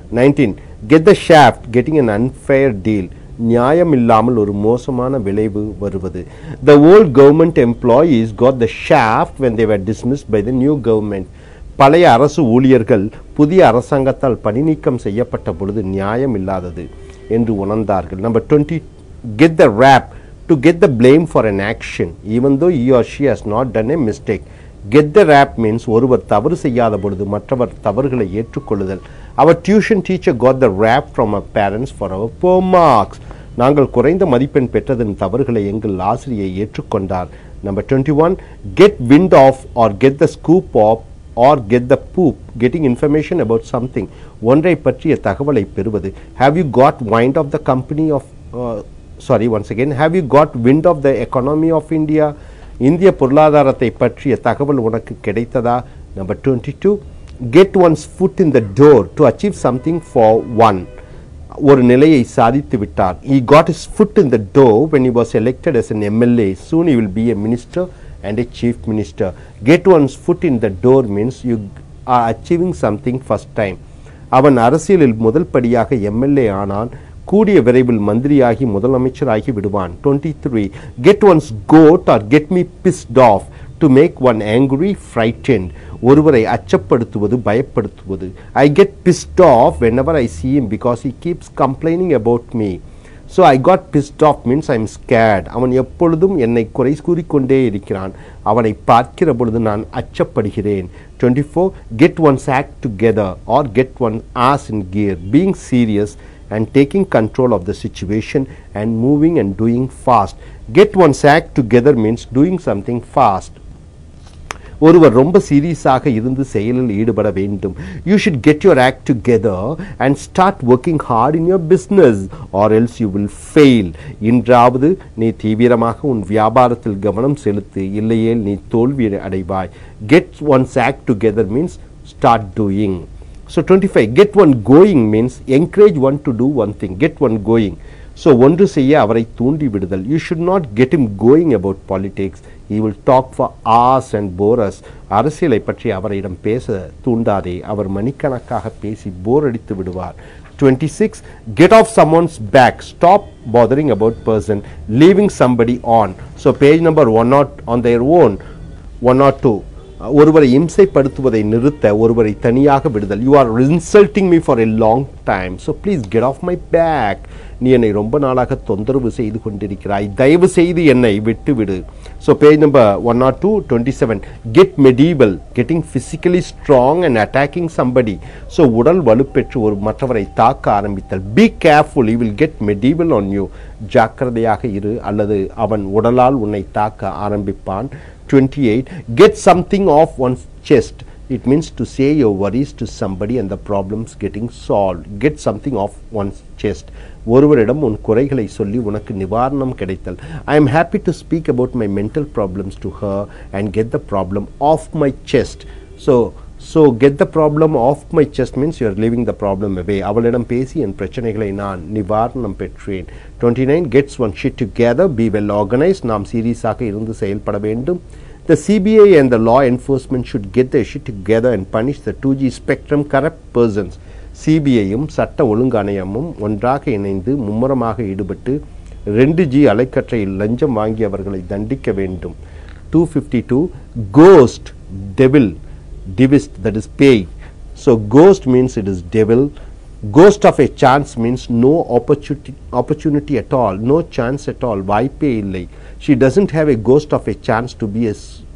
19 get the shaft getting an unfair deal நியாயம் இல்லாமல் ஒரு மோசமான விளைவு வருவது the old government employees got the shaft when they were dismissed by the new government பழைய அரசு ஊழியர்கள் புதிய அரசாங்கத்தால் பணிநீக்கம் செய்யப்பட்ட பொழுது நியாயம் இல்லாதது என்று உணர்ந்தார்கள் number twenty get the rap to get the blame for an action even though he or she has not done a mistake get the rap means ஒருவர் தவறு செய்யாத பொழுது மற்றவர் தவறுகளை ஏற்றுக்கொள்ளுதல் our tuition teacher got the rap from our parents for our poor marks நாங்கள் குறைந்த மதிப்பெண் பெற்றதன் தவறுகளை எங்கள் ஆசிரியை ஏற்றுக்கொண்டார் number twenty one get wind of or get the scoop of or get the poop getting information about something ஒன்றை பற்றிய தகவலை பெறுவது have you got wind of the company of sorry once again have you got wind of the economy of India இந்திய பொருளாதாரத்தை பற்றிய தகவல் உனக்கு கிடைத்ததா number twenty two get one's foot in the door to achieve something for one ஒரு நிலையை சாதித்து விட்டார் he got his foot in the door when he was elected as an MLA soon he will be a minister and a chief minister get one's foot in the door means you are achieving something first time அவன் அரசியலில் முதல் படியாக MLA ஆனான் கூடிய விரைவில் மந்திரியாகி முதலமைச்சராகி விடுவான் twenty three get one's goat or get me pissed off to make one angry frightened ஒருவரை அச்சப்படுத்துவது பயப்படுத்துவது I get pissed off whenever I see him because he keeps complaining about me so I got pissed off means I'm scared அவன் எப்பொழுதும் என்னை குறை கூறிக்கொண்டே இருக்கிறான் அவனை பார்க்கிற பொழுது நான் அச்சப்படுகிறேன் twenty four get one's act together or get one ass in gear being serious and taking control of the situation and moving and doing fast. Get one's act together means doing something fast. ஒருவர் ரொம்ப சீரியஸாக இருந்து செயலில் ஈடுபட வேண்டும் you should get your act together and start working hard in your business or else you will fail இன்றாவது நீ தீவிரமாக உன் வியாபாரத்தில் கவனம் செலுத்து இல்லையேல் நீ தோல்வி அடைவாய் get one's act together means start doing So 25, get one going means encourage one to do one thing. Get one going. So ஒன்று செய்ய அவரை தூண்டி விடுதல். You should not get him going about politics. He will talk for hours and bore us. அரசியலை பற்றி அவரிடம் பேச தூண்டாதே. அவர் மணிக்கணக்காக பேசி போர் அடித்து விடுவார். 26 get off someone's back stop bothering about person leaving somebody on so page number 1 not on their own 1 or 2 ஒருவரை இம்சைப்படுத்துவதை நிறுத்த ஒருவரை தனியாக விடுதல் you are insulting me for a long time so please get off my back நீ என்னை ரொம்ப நாளாக தொந்தரவு செய்து கொண்டிருக்கிறாய் தயவு செய்து என்னை விட்டு விடு so page number one not two twenty seven get medieval getting physically strong and attacking somebody so உடல் வலுப்பெற்று ஒரு மற்றவரை தாக்க ஆரம்பித்தல் be careful you will get medieval on you ஜாக்கிரதையாக இரு அல்லது அவன் உடலால் உன்னை தாக்க ஆரம்பிப்பான் 28 get something off one's chest it means to say your worries to somebody and the problems getting solved get something off one's chest ஒருவரிடம் உன் குறைகளை சொல்லி உனக்கு நிவாரணம் கிடைத்தல் I am happy to speak about my mental problems to her and get the problem off my chest so so get the problem off my chest means you're living the problem away அவளிடம் பேசி என் பிரச்சனைகளை நான் நிவாரணம் பெற்றேன் twenty nine gets one shit together be well organise நாம் சீரியஸாக இருந்து செயல்பட வேண்டும் The CBI and the law enforcement should get their shit together and punish the 2G spectrum corrupt persons. சிபிஐயும் சட்ட ஒழுங்காணையமும் ஒன்றாக இணைந்து மும்முரமாக ஈடுபட்டு ரெண்டு ஜி அலைக்கற்றையில் லஞ்சம் வாங்கியவர்களை தண்டிக்க வேண்டும் two fifty two ghost devil twist that is பேய் so ghost means it is devil ghost of a chance means no opportunity opportunity at all no chance at all வாய்ப்பே இல்லை she doesn't have a ghost of a chance to be a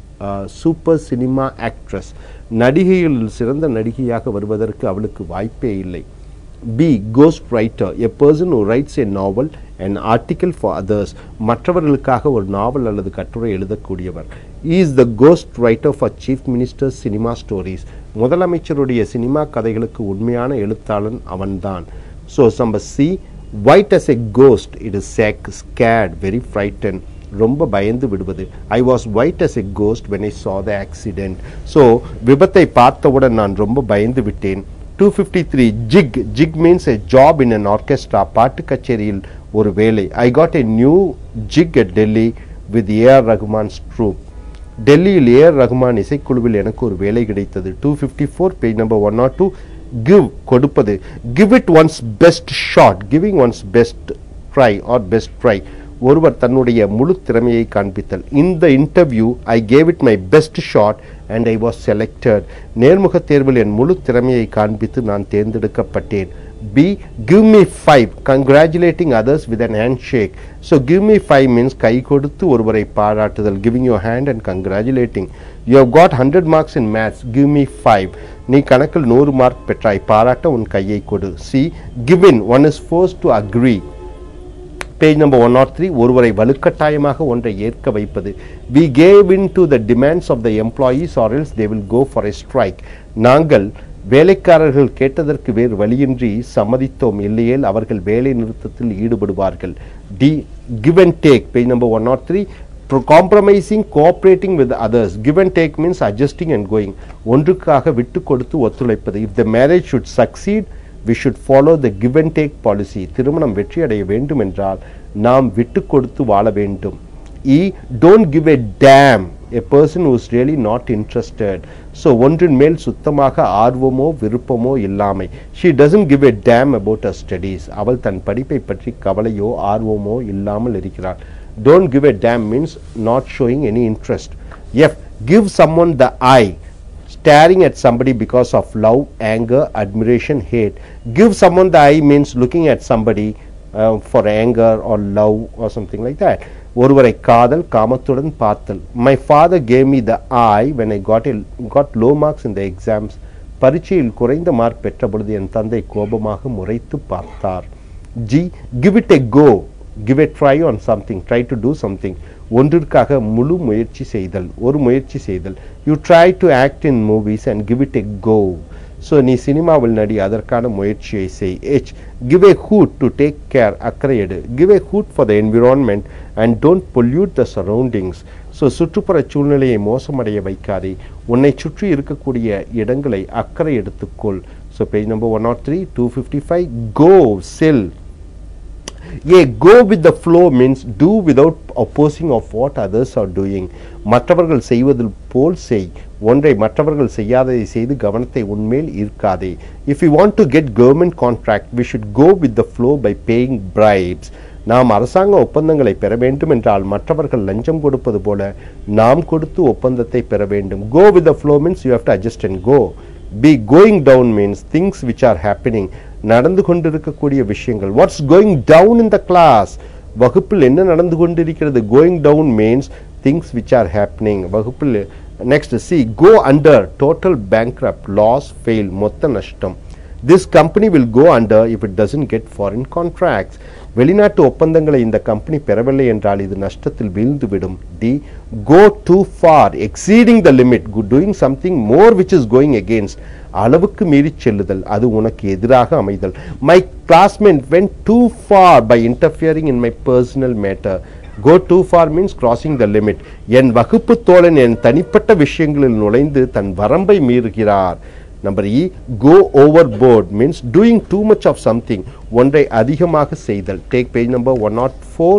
super cinema actress நடிகைகளில் சிறந்த நடிகையாக வருவதற்கு அவளுக்கு வாய்ப்பே இல்லை be ghost writer a person who writes a novel an article for others மற்றவர்களுக்காக ஒரு நாவல் அல்லது கட்டுரை எழுதக்கூடியவர் is the ghost writer for chief minister cinema stories முதலமைச்சருடைய சினிமா கதைகளுக்கு உண்மையான எழுத்தாளன் அவன்தான் so number C white as a ghost it is shake scared very frighten ரொம்ப பயந்து விடுவது I was white as a ghost when I saw the accident so விபத்தை பார்த்தவுடன் நான் ரொம்ப பயந்து விட்டேன் two fifty three gig gig means a job in an orchestra பாட்டு கச்சேரியில் ஒரு வேலை I got a new gig at Delhi with AR Rahman's troupe டெல்லியில் ஏஆர் ரகுமான் இசைக்குழுவில் எனக்கு ஒரு வேலை கிடைத்தது two fifty four page number one not two give கொடுப்பது give it one's best shot giving one's best try or best try ஒருவர் தன்னுடைய முழு திறமையை காண்பித்தல் இந்த interview I gave it my best shot and I was selected நேர்முக தேர்வில் என் முழு திறமையை காண்பித்து நான் தேர்ந்தெடுக்கப்பட்டேன் B give me five congratulating others with an handshake so give me five means கை கொடுத்து ஒருவரை பாராட்டுதல் giving your hand and congratulating you have got hundred marks in maths give me five நீ கணக்கில் நூறு மார்க் பெற்றாய் பாராட்ட உன் கையை கொடு C give in one is forced to agree page number one nought three ஒருவரை வலுக்கட்டாயமாக ஒன்றை ஏற்க வைப்பது we gave in to the demands of the employees or else they will go for a strike நாங்கள் வேலைக்காரர்கள் கேட்டதற்கு வேறு வழியின்றி சம்மதித்தோம் இல்லையேல் அவர்கள் வேலை நிறுத்தத்தில் ஈடுபடுவார்கள் D give and take page number one nought three compromising cooperating with others give and take means adjusting and going ஒன்றுக்காக விட்டு கொடுத்து ஒத்துழைப்பது if the marriage should succeed we should follow the give and take policy திருமணம் வெற்றி அடைய வேண்டும் என்றால் நாம் விட்டு கொடுத்து வாழ வேண்டும் E don't give a damn a person who is really not interested so ஒன்றின் மேல் சுத்தமாக ஆர்வமோ விருப்பமோ இல்லாமை she doesn't give a damn about her studies அவள் தன் படிப்பை பற்றி கவலையோ ஆர்வமோ இல்லாமல் இருக்கிறாள் don't give a damn means not showing any interest f give someone the eye staring at somebody because of love, anger, admiration, hate. Give someone the eye means looking at somebody uh, for anger or love or something like that. ஒருவரை காதல் காமத்துடன் பார்த்தல் my father gave me the eye when I got got low marks in the exams பரீட்சையில் குறைந்த mark பெற்ற பொழுது என் தந்தை கோபமாக முறைத்து பார்த்தார் G give it a go give a try on something try to do something ஒன்றிற்காக முழு முயற்சி செய்தல் ஒரு முயற்சி செய்தல் you try to act in movies and give it a go so நீ சினிமாவில் நடி அதற்கான முயற்சியை செய் H give a heed to take care அக்கறை எடு give a heed for the environment and don't pollute the surroundings so சுற்றுப்புற சூழ்நிலையை மோசமடைய வைக்காதே உன்னை சுற்றி இருக்கக்கூடிய இடங்களை அக்கறை எடுத்துக்கொள் so page number one nought three two fifty five go செல் A go with the flow means do without opposing of what others are doing மற்றவர்கள் செய்வது போல் செய் ஒன்றை மற்றவர்கள் செய்யாததை செய்து கவனத்தை உன்மேல் ஈர்க்காதே if you want to get government contract we should go with the flow by paying bribes நாம் அரசாங்க ஒப்பந்தங்களை பெற வேண்டும் என்றால் மற்றவர்கள் லஞ்சம் கொடுப்பது போல நாம் கொடுத்து ஒப்பந்தத்தை பெற வேண்டும் go with the flow means you have to adjust and go B going down means things which are happening நடந்து கொண்டிருக்கக்கூடிய விஷயங்கள் what's going down in the class வகுப்பில் என்ன நடந்து கொண்டிருக்கிறது going down means things which are happening வகுப்பில் next C go under total bankrupt loss fail மொத்த நஷ்டம் this company will go under if it doesn't get foreign contracts வெளிநாட்டு ஒப்பந்தங்களை இந்த கம்பெனி பெறவில்லை என்றால் இது நஷ்டத்தில் வீழ்ந்துவிடும் D go too far exceeding the limit doing something more which is going against அளவுக்கு மீறி செல்லுதல் அது உனக்கு எதிராக அமைதல் my classmate went too far by interfering in my personal matter go too far means crossing the limit என் வகுப்பு தோழன் என் தனிப்பட்ட விஷயங்களில் நுழைந்து தன் வரம்பை மீறுகிறார் number E go overboard means doing too much of something ஒன்றை அதிகமாக செய்தல் take page number one nought four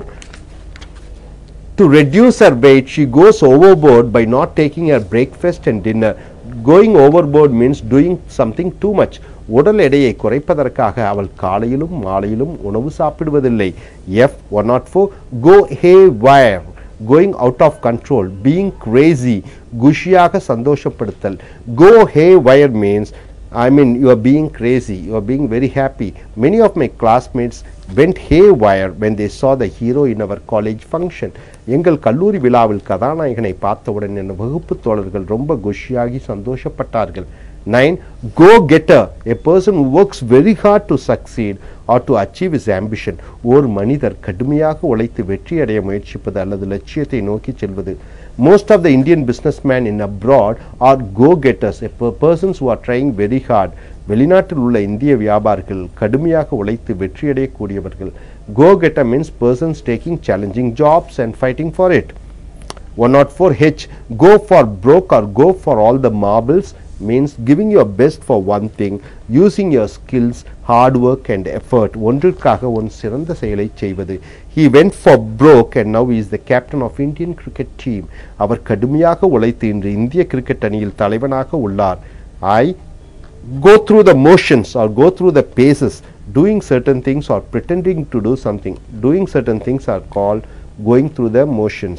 To reduce her weight, she goes overboard by not taking her breakfast and dinner. Going overboard means doing something too much. உடல் எடையை குறைப்பதற்காக அவள் காலையிலும் மாலையிலும் உணவு சாப்பிடுவதில்லை F one nought four go haywire going out of control being crazy குஷியாக சந்தோஷப்படுத்தல் go haywire means I mean, you are being crazy, you are being very happy. Many of my classmates went haywire when they saw the hero in our college function. எங்கள் கல்லூரி விழாவில் கதாநாயகனை பார்த்தவுடன் என் வகுப்பு தோழர்கள் ரொம்ப குஷியாகி சந்தோஷப்பட்டார்கள் nine go getter a person works very hard to succeed or to achieve his ambition ஒரு மனிதர் கடுமையாக உழைத்து வெற்றி அடைய முயற்சிப்பது அல்லது லட்சியத்தை நோக்கி செல்வது most of the Indian businessmen in abroad are go-getters, a per- persons who are trying very hard. வெளிநாட்டில் உள்ள இந்திய வியாபாரிகள் கடுமையாக உழைத்து வெற்றியடையக்கூடியவர்கள் go getter means persons taking challenging jobs and fighting for it one nought four H go for broke or go for all the marbles means giving your best for one thing using your skills hard work and effort ஒன்றிற்காக உன் சிறந்த செயலை செய்வது he went for broke and now he is the captain of Indian cricket team அவர் கடுமையாக உழைத்து இன்று இந்திய cricket அணியில் தலைவனாக உள்ளார் I go through the motions or go through the paces doing certain things or pretending to do something doing certain things are called going through the motions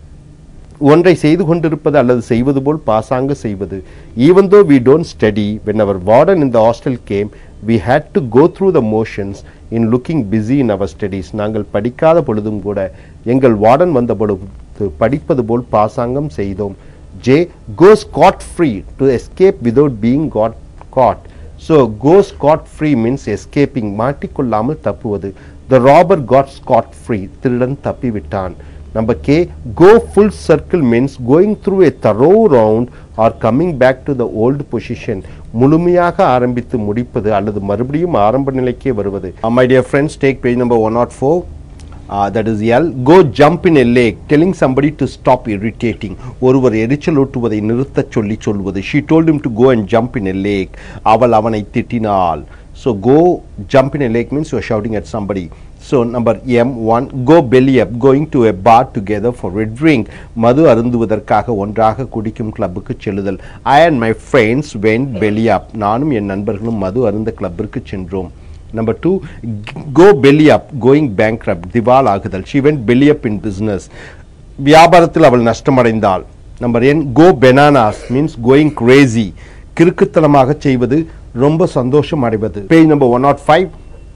ஒன்றை செய்து கொண்டிருப்பது அல்லது செய்வது போல் பாசாங்கு செய்வது even though we don't study when our warden in the hostel came we had to go through the motions in looking busy in our studies நாங்கள் படிக்காத பொழுதும் கூட எங்கள் வார்டன் வந்த பொழுது படிப்பது போல் பாசாங்கம் செய்தோம் J go scot free to escape without being caught caught so go scot free means escaping மாட்டிக்கொள்ளாமல் தப்புவது the robber got scot free திருடன் தப்பிவிட்டான் Number K, go full circle means going through a thorough round or coming back to the old position. முழுமையாக ஆரம்பித்து முடிப்பது அல்லது மறுபடியும் ஆரம்ப நிலைக்கே வருவது my dear friends take page number one nought four that is L go jump in a lake telling somebody to stop irritating ஒருவர் எரிச்சல் ஊட்டுவதை நிறுத்தச் சொல்லி சொல்வது she told him to go and jump in a lake அவள் அவனை திட்டினாள் so go jump in a lake means you shouting at somebody So number M one go belly up going to a bar together for a drink மது அருந்துவதற்காக ஒன்றாக குடிக்கும் கிளப்புக்கு செல்லுதல் I and my friends went belly up நானும் என் நண்பர்களும் மது அருந்த கிளப்பிற்கு சென்றோம் number two go belly up going bankrupt திவால் ஆகுதல் she went belly up in business வியாபாரத்தில் அவள் நஷ்டமடைந்தாள் number N go bananas means going crazy கிறுக்குத்தனமாக செய்வது ரொம்ப சந்தோஷம் அடைவது page number one nought five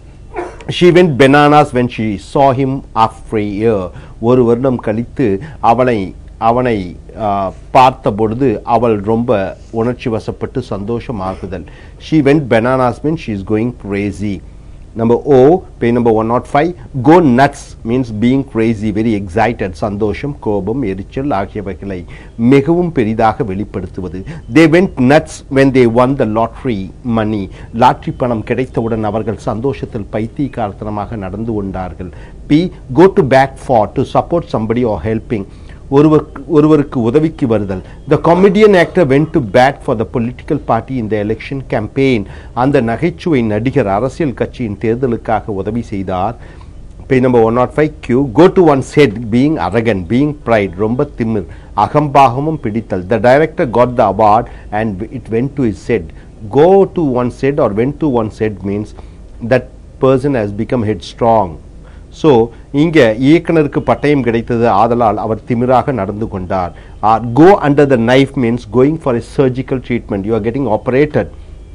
she went bananas when she saw him after a year ஒரு வருடம் கழித்து அவனை அவனை பார்த்த பொழுது அவள் ரொம்ப உணர்ச்சி வசப்பட்டு சந்தோஷமாகுதல் she went bananas mean she is going crazy number O page number 105 go nuts means being crazy very excited சந்தோஷம் கோபம் எரிச்சல் ஆகியவைகளை மிகவும் பெரிதாக வெளிப்படுத்துவது they went nuts when they won the lottery money lottery பணம் கிடைத்தவுடன் அவர்கள் சந்தோஷத்தில் பைத்தியக்காரத்தனமாக நடந்து கொண்டார்கள் P go to back for to support somebody or helping ஒருவருக்கு ஒருவருக்கு உதவிக்கு வருதல் the comedian actor went to bat for the political party இந்த எலெக்ஷன் கேம்பெயின் அந்த நகைச்சுவை நடிகர் அரசியல் கட்சியின் தேர்தலுக்காக உதவி செய்தார் page number one nought five Q go to one's head being arrogant being proud ரொம்ப திமிர் அகம்பாகமும் பிடித்தல் the director got the award and it went to his head go to one's head or went to one's head means that person has become head strong so இங்கே இயக்குனருக்கு பட்டயம் கிடைத்தது ஆதலால் அவர் திமிராக நடந்து கொண்டார் R go under the knife means going for a surgical treatment you are getting operated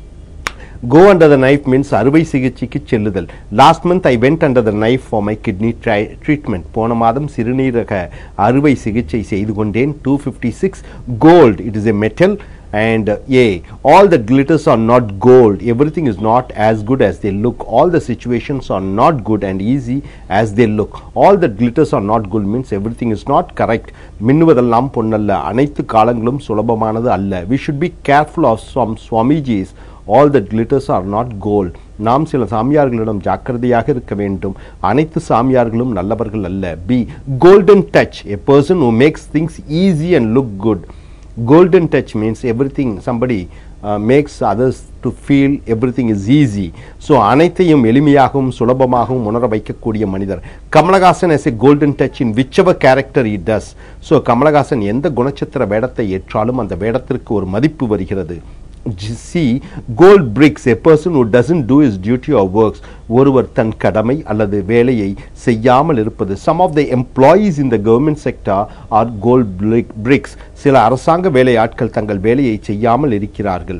go under the knife means அறுவை சிகிச்சைக்கு செல்லுதல் last month I went under the knife for my kidney treatment போன மாதம் சிறுநீரக அறுவை சிகிச்சை செய்து கொண்டேன் two fifty six gold it is a metal and uh, A. All the glitters are not gold. Everything is not as good as they look. All the situations are not good and easy as they look. All the glitters are not good means everything is not correct. மின்னுவதெல்லாம் பொன்னல்ல அனைத்து காலங்களும் சுலபமானது அல்ல we should be careful of some swamijis all the glitters are not gold நாம் சில சாமியார்களிடம் ஜாக்கிரதையாக இருக்க வேண்டும் அனைத்து சாமியார்களும் நல்லவர்கள் அல்ல B golden touch a person who makes things easy and look good golden touch means everything somebody uh, makes others to feel everything is easy so அனைத்தையும் எளிமையாகவும் சுலபமாகவும் உணர வைக்கக்கூடிய மனிதர் Kamal Haasan as a golden touch in whichever character he does so Kamal Haasan எந்த குணச்சித்திர வேடத்தை ஏற்றாலும் அந்த வேடத்திற்கு ஒரு மதிப்பு வருகிறது see gold bricks a person who doesn't do his duty or works ஒருவர் தன் கடமை அல்லது வேலையை செய்யாமல் இருப்பது some of the employees in the government sector are gold bricks சில அரசாங்க வேலையாட்கள் தங்கள் வேலையை செய்யாமல் இருக்கிறார்கள்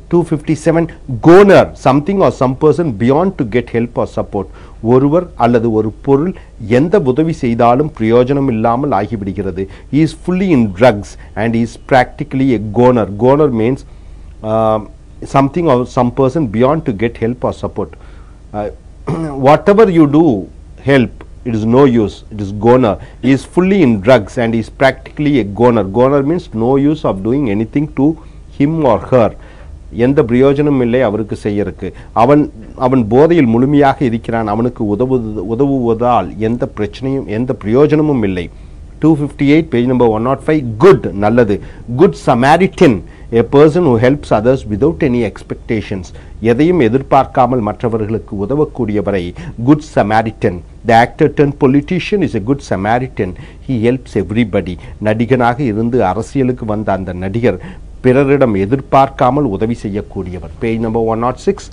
257 goner something or some person beyond to get help or support ஒருவர் அல்லது ஒரு பொருள் எந்த உதவி செய்தாலும் பிரயோஜனம் இல்லாமல் ஆகிவிடுகிறது is fully in drugs and is practically a goner goner means uh, something or some person beyond to get help or support. Uh, whatever you do, help, it is no use, it is goner. He is fully in drugs and he is practically a goner. Goner means no use of doing anything to him or her. எந்த பிரயோஜனமும் இல்லை அவருக்கு செய்யறதுக்கு அவன் அவன் போதையில் முழுமையாக இருக்கிறான் அவனுக்கு உதவு உதவுவதால் எந்த பிரச்சனையும் எந்த பிரயோஜனமும் இல்லை two fifty eight page number one nought five good நல்லது good Samaritan a person who helps others without any expectations எதையும் எதிர்பார்க்காமல் மற்றவர்களுக்கு உதவக்கூடியவரை good Samaritan the actor turn politician is a good Samaritan he helps everybody நடிகனாக இருந்து அரசியலுக்கு வந்த அந்த நடிகர் பிறரிடம் எதிர்பார்க்காமல் உதவி செய்யக்கூடியவர் page number one nought six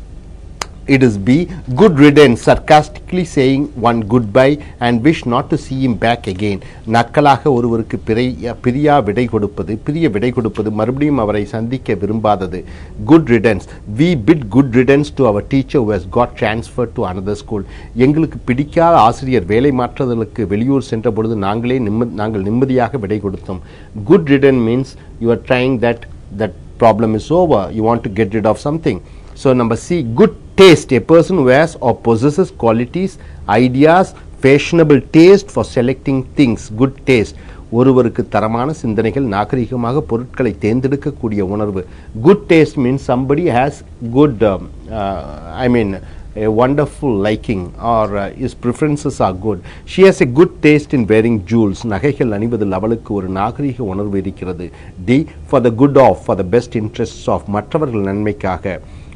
it is B. Good riddance, sarcastically saying one goodbye and wish not to see him back again. நக்கலாக ஒருவருக்கு பிரிய பிரியா விடை கொடுப்பது பிரிய விடை கொடுப்பது மறுபடியும் அவரை சந்திக்க விரும்பாதது good riddance we bid good riddance to our teacher who has got transferred to another school எங்களுக்கு பிடிக்காத ஆசிரியர் வேலை மாற்றுதலுக்கு வெளியூர் சென்ற பொழுது நாங்களே நிம்ம நாங்கள் நிம்மதியாக விடை கொடுத்தோம் good riddance means you are trying that that problem is over you want to get rid of something So number C, good taste. A person who has or possesses qualities, ideas, fashionable taste for selecting things. Good taste. ஒருவருக்கு தரமான சிந்தனைகள் நாகரிகமாக பொருட்களை தேர்ந்தெடுக்கக்கூடிய உணர்வு good taste means somebody has good I mean a wonderful liking or uh, his preferences are good. She has a good taste in wearing jewels. நகைகள் அணிவதில் அவளுக்கு ஒரு நாகரிக உணர்வு இருக்கிறது D for the good of for the best interests of மற்றவர்கள் நன்மைக்காக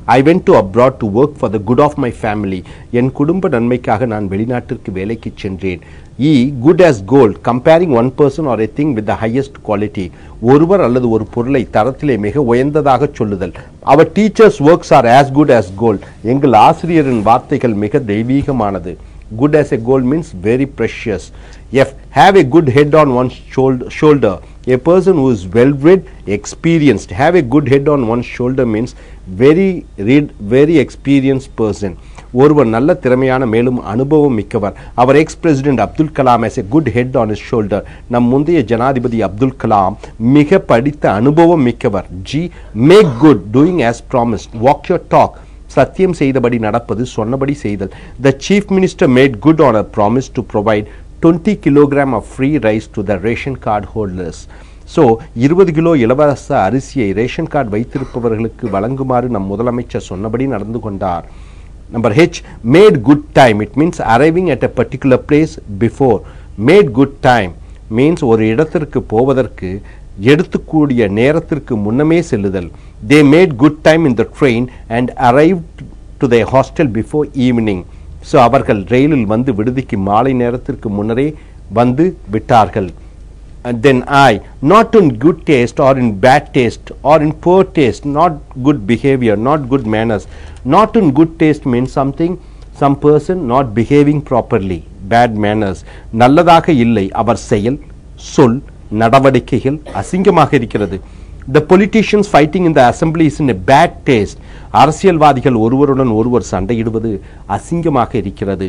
I went to abroad to work for the good of my family என் குடும்ப நன்மைக்காக நான் வெளிநாட்டிற்கு வேலைக்கு சென்றேன் E good as gold comparing one person or a thing with the highest quality ஒருவர் அல்லது ஒரு பொருளை தரத்திலே மிக உயர்ந்ததாக சொல்லுதல் our teachers works are as good as gold எங்கள் ஆசிரியரின் வார்த்தைகள் மிக தெய்வீகமானது good as a gold means very precious f have a good head on one's shoulder, shoulder a person who is well read experienced have a good head on one's shoulder means very read very experienced person ஒருவர் நல்ல திறமையான மேலும் அனுபவம் மிக்கவர் அவர் ex president Abdul Kalam as a good head on his shoulder நம் முந்தைய ஜனாதிபதி அப்துல் கலாம் மிக படித்த அனுபவம் மிக்கவர் G make good doing as promised walk your talk சத்தியம் செய்தபடி நடப்பது சொன்னபடி செய்தல் the chief minister made good on a promise to provide twenty kilogram of free rice to the ration card holders so இருபது கிலோ இலவச அரிசியை ration card வைத்திருப்பவர்களுக்கு வழங்குமாறு நம் முதலமைச்சர் சொன்னபடி நடந்து கொண்டார் number H made good time it means arriving at a particular place before made good time means ஒரு இடத்திற்கு போவதற்கு எடுத்துக்கூடிய நேரத்திற்கு முன்னமே செல்லுதல் they made good time in the train and arrive to the hostel before evening so அவர்கள் ரயிலில் வந்து விடுதிக்கு மாலை நேரத்திற்கு முன்னரே வந்து விட்டார்கள் and then I, not in good taste or in bad taste or in poor taste, not good behavior, not good manners. Not in good taste means something, some person not behaving properly, bad manners. நல்லதாக இல்லை அவர் செயல் சொல் நடவடிக்கைகள் அசிங்கமாக இருக்கிறது The politicians fighting in the assembly is in a bad taste. அரசியல்வாதிகள் ஒருவருடன் ஒருவர் சண்டையிடுவது அசிங்கமாக இருக்கிறது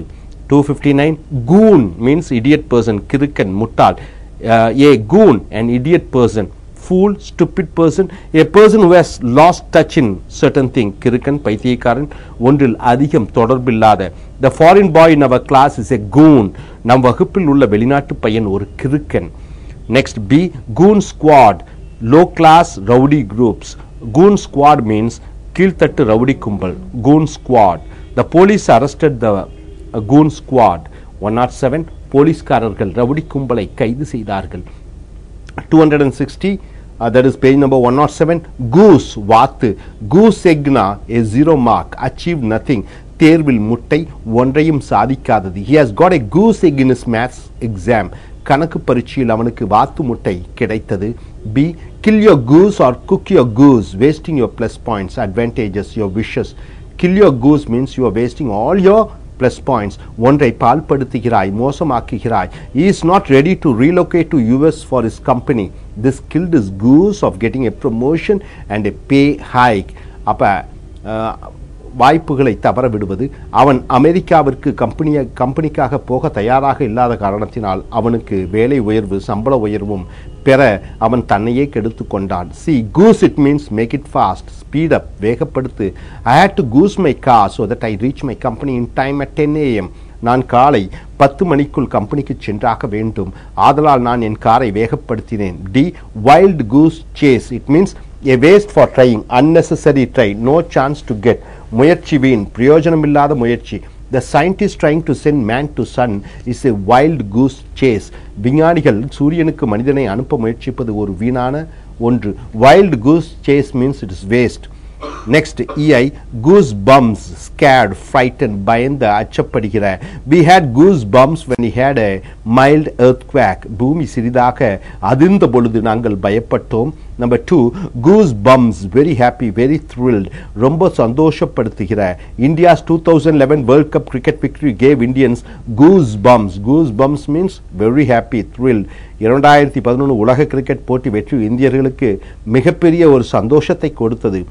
259 goon means idiot person கிறுக்கன் முட்டாள் uh, a goon an idiot person fool stupid person a person who has lost touch in certain thing கிறுக்கன் பைத்தியக்காரன் ஒன்றில் அதிகம் தொடர்பில்லாத the foreign boy in our class is a goon நம் வகுப்பில் உள்ள வெளிநாட்டு பையன் ஒரு கிறுக்கன் next b goon squad low class rowdy groups goon squad means கீழ்த்தட்டு ரவுடி கும்பல் goon squad the police arrested the uh, goon squad 107 போலீஸ்காரர்கள் ரவுடி கும்பலை கைது செய்தார்கள் 260 uh, that is page number 107 goose வாத்து goose egna a zero mark achieved nothing தேர்வில் முட்டை ஒன்றையும் சாதிக்காதது he has got a goose egg in his maths exam கணக்கு பரீட்சையில் அவனுக்கு வாத்து முட்டை கிடைத்தது B kill your goose or cook your goose wasting your plus points advantages your wishes kill your goose means you are wasting all your plus points ஒன்றை பால்படுத்துகிறாய் மோசமாக்குகிறாய் he is not ready to relocate to US for his company this killed his goose of getting a promotion and a pay hike அப்ப அஹ், வாய்ப்புகளை தவற விடுவது அவன் அமெரிக்காவிற்கு கம்பெனிய கம்பெனிக்காக போக தயாராக இல்லாத காரணத்தினால் அவனுக்கு வேலை உயர்வு சம்பள உயர்வும் பெற அவன் தன்னையே கெடுத்து கொண்டான் C goose it means make it fast speed up வேகப்படுத்து I had to goose my car so that I reach my company in time at ten AM நான் காலை பத்து மணிக்குள் கம்பெனிக்கு சென்றாக வேண்டும் ஆதலால் நான் என் காரை வேகப்படுத்தினேன் D wild goose chase it means a waste for trying unnecessary try no chance to get முயற்சி வீண் பிரயோஜனமில்லாத முயற்சி the scientist trying to send man to sun is a wild goose chase விஞ்ஞானிகள் சூரியனுக்கு மனிதனை அனுப்ப முயற்சிப்பது ஒரு வீணான ஒன்று wild goose chase means it is waste next ei goose bumps scared frightened பயந்து அச்சப்படுகிற we had goose bumps when we had a mild earthquake பூமி சிறிதாக அதிர்ந்த பொழுது நாங்கள் பயப்பட்டோம் number two goose bumps very happy very thrilled ரொம்ப சந்தோஷப்படுத்துகிற India's two thousand eleven world cup cricket victory gave Indians goose bumps goose bumps means very happy thrilled இரண்டாயிரத்தி பதினொன்று உலக கிரிக்கெட் போட்டி வெற்றி இந்தியர்களுக்கு மிகப்பெரிய ஒரு சந்தோஷத்தை கொடுத்தது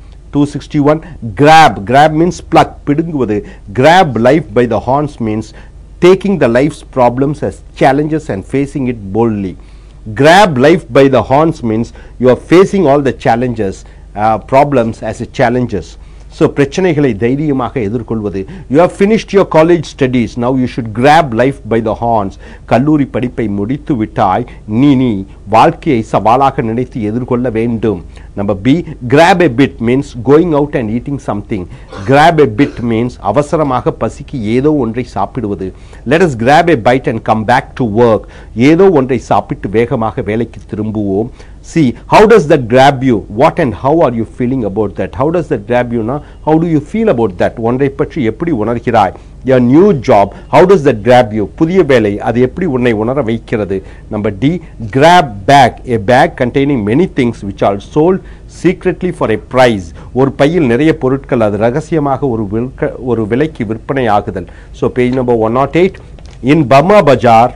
261 grab grab means pluck பிடுங்குவது grab life by the horns means taking the life's problems as challenges and facing it boldly grab life by the horns means you are facing all the challenges uh, problems as a challenges so பிரச்சனைகளை தைரியமாக எதிர்கொள்வது you have finished your college studies now you should grab life by the horns கல்லூரி படிப்பை முடித்து விட்டாய் நீ நீ வாழ்க்கையை சவாலாக நினைத்து எதிர்கொள்ள வேண்டும் number B grab a bit means going out and eating something grab a bit means அவசரமாக பசிக்கு ஏதோ ஒன்றை சாப்பிடுவது let us grab a bite and come back to work ஏதோ ஒன்றை சாப்பிட்டு வேகமாக வேலைக்கு திரும்புவோம் see how does that grab you what and how are you feeling about that how does that grab you now how do you feel about that ஒன்றை பற்றி எப்படி உணர்கிறாய் a new job how does that grab you புதிய வேலை அது எப்படி உன்னை உணர வைக்கிறது number D grab bag a bag containing many things which are sold secretly for a price ஒரு பையில் நிறைய பொருட்கள் அது ரகசியமாக ஒரு விற்க ஒரு விலைக்கு விற்பனை ஆகுதல் so page number one nought eight in Burma Bazaar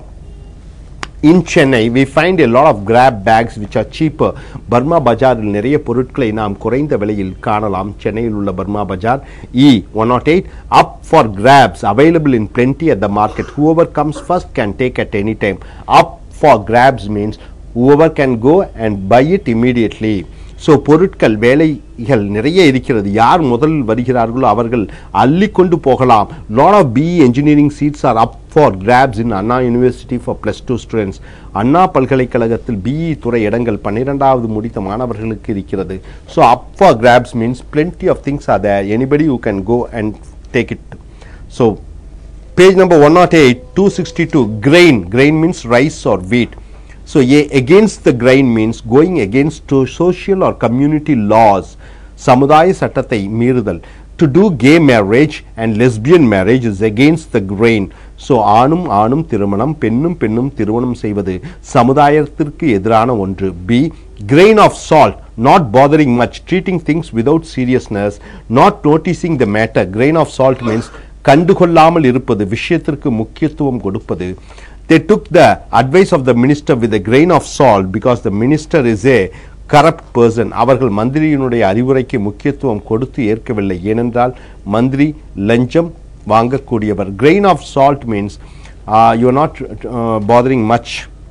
in Chennai we find a lot of grab bags which are cheaper Burma பஜாரில் நிறைய பொருட்களை நாம் குறைந்த விலையில் காணலாம் சென்னையில் உள்ள Burma Bazaar E one nought eight up for grabs available in plenty at the market whoever comes first can take at any time up for grabs means whoever can go and buy it immediately so பொருட்கள் வேலைகள் நிறைய இருக்கிறது யார் முதலில் வருகிறார்களோ அவர்கள் அள்ளிக்கொண்டு போகலாம் lot of BE engineering seats are up for grabs in Anna university for plus two students Anna பல்கலைக்கழகத்தில் பிஇ துறை இடங்கள் பன்னிரெண்டாவது முடித்த மாணவர்களுக்கு இருக்கிறது so up for grabs means plenty of things are there anybody who can go and take it so page number 108 262 grain grain means rice or wheat so a against the grain means going against to social or community laws சமுதாய சட்டத்தை மீறுதல் to do gay marriage and lesbian marriage is against the grain so ஆணும் ஆணும் திருமணம் பெண்ணும் பெண்ணும் திருமணம் செய்வது சமுதாயத்திற்கு எதிரான ஒன்று b grain of salt not bothering much treating things without seriousness not noticing the matter grain of salt means கண்டுகொள்ளாமல் இருப்பது விஷயத்திற்கு முக்கியத்துவம் கொடுப்பது they took the advice of the minister with a grain of salt because the minister is a corrupt person அவர்கள் மந்திரியினுடைய அறிவுரைக்கு முக்கியத்துவம் கொடுத்து ஏற்கவில்லை ஏனென்றால் மந்திரி லஞ்சம் வாங்கக்கூடியவர் grain of salt means uh, you are not uh, bothering much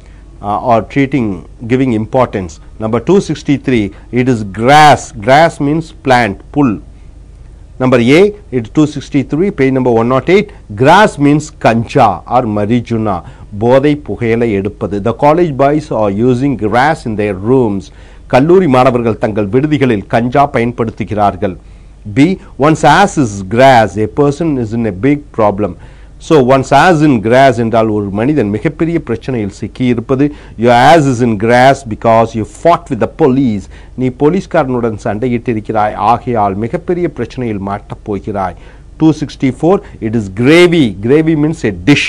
uh, or treating giving importance number 263 it is grass grass means plant pull Number A, it's 263, page number 108. Grass means kanja or marijuna, போதை புகையிலை எடுப்பது. The college boys are using grass in their rooms. கல்லூரி மாணவர்கள் தங்கள் விடுதிகளில் கஞ்சா பயன்படுத்துகிறார்கள். B, one's ass is grass. A person is in a big problem. So one's ass in grass என்றால் ஒரு மனிதன் மிகப்பெரிய பிரச்சனையில் சிக்கி இருப்பது you ass is in grass because you fought with the police நீ போலீஸ்காரனுடன் சண்டையிட்டிருக்கிறாய் ஆகையால் மிகப்பெரிய பிரச்சனையில் மாட்டப் போகிறாய் two sixty four it is gravy gravy means a dish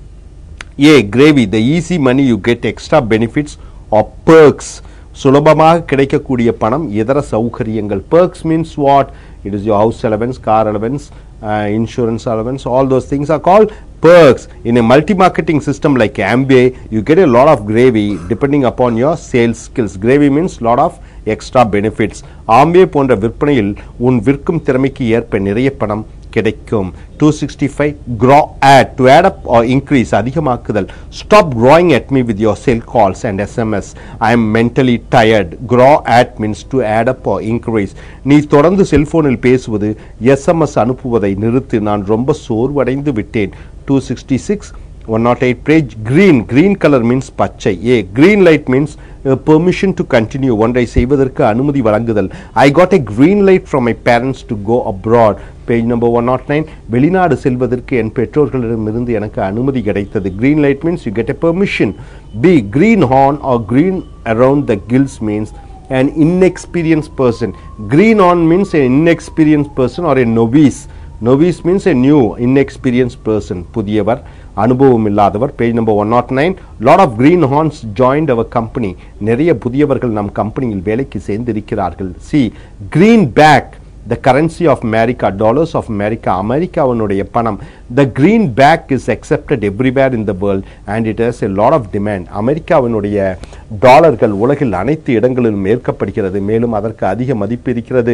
a gravy the easy money you get extra benefits of perks சுலபமாக கிடைக்கக்கூடிய பணம் இதர சௌகரியங்கள் perks மீன்ஸ் what it is your house allowance car allowance insurance allowance all those things are called perks in a multi-marketing system like MBA you get a lot of gravy depending upon your sales skills gravy means lot of extra benefits ஆம்பே போன்ற விற்பனையில் உன் விற்கும் திறமைக்கு ஏற்ப நிறைய பணம் கிடைக்கும் 265 grow add to add up or increase அதிகமாக்குதல் stop growing at me with your cell calls and sms i am mentally tired grow at means to add up or increase நீ தொடர்ந்து செல்போனில் பேசுவது எஸ்எம்எஸ் அனுப்புவதை நிறுத்து நான் ரொம்ப சோர்வடைந்து விட்டேன் 266 108 page green green color means பச்சை a green light means uh, permission to continue ஒன்றை செய்வதற்கு அனுமதி வழங்குதல் i got a green light from my parents to go abroad page number 109 வெளிநாடு செல்வதற்கு என் பெற்றோர்களிடமிருந்து எனக்கு அனுமதி கிடைத்தது green light means you get a permission b green horn or green around the gills means an inexperienced person green on means an inexperienced person or a novice novice means a new inexperienced person புதியவர் அனுபவம் இல்லாதவர் page number one nought nine lot of greenhorns joined our company நிறைய புதியவர்கள் நம் கம்பெனியில் வேலைக்கு சேர்ந்திருக்கிறார்கள் C greenback the currency of America dollars of America அமெரிக்காவினுடைய பணம் the greenback is accepted everywhere in the world and it has a lot of demand அமெரிக்காவினுடைய டாலர்கள் உலகில் அனைத்து இடங்களிலும் ஏற்கப்படுகிறது மேலும் அதற்கு அதிக மதிப்பு இருக்கிறது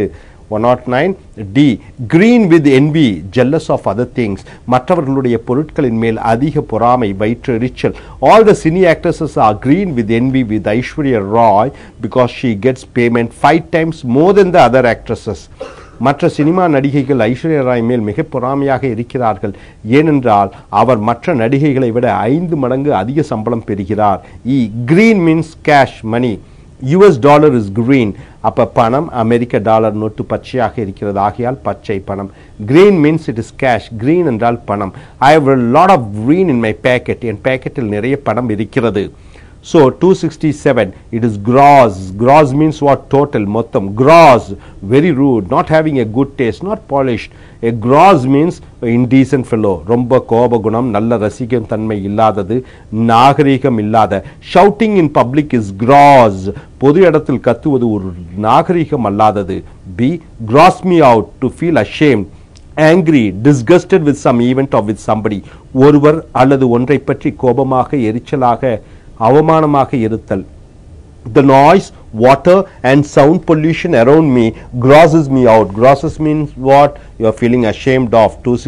109 D green with envy jealous of other things மற்றவர்களுடைய பொருட்களின் மேல் அதிக பொறாமை வயிற்றெரிச்சல் all the cine actresses are green with envy with Aishwarya Roy because she gets payment five times more than the other actresses மற்ற சினிமா நடிகைகள் ஐஸ்வர்யா ராய் மேல் மிக பொறாமையாக இருக்கிறார்கள் ஏனென்றால் அவர் மற்ற நடிகைகளை விட ஐந்து மடங்கு அதிக சம்பளம் பெறுகிறார் E green means cash money US dollar is green அப்ப பணம் அமெரிக்க டாலர் நோட்டு பச்சையாக இருக்கிறது ஆகையால் பச்சை பணம் green means it is cash green என்றால் பணம் I have lot of green in my pocket என் பேக்கெட்டில் நிறைய பணம் இருக்கிறது So 267, it is gross. Gross means what? Total, mottam. Gross, very rude, not having a good taste, not polished. A gross means indecent fellow. ரொம்ப கோப குணம் நல்ல ரசிக்கும் தன்மை இல்லாதது நாகரீகம் இல்லாத shouting in public is gross பொது இடத்தில் கத்துவது ஒரு நாகரீகம் அல்லாதது B gross me out to feel ashamed angry disgusted with some event or with somebody ஒருவர் அல்லது ஒன்றை பற்றி கோபமாக எரிச்சலாக அவமானமாக இருத்தல் the noise water and sound pollution around me grosses me out grosses means what you are feeling ashamed of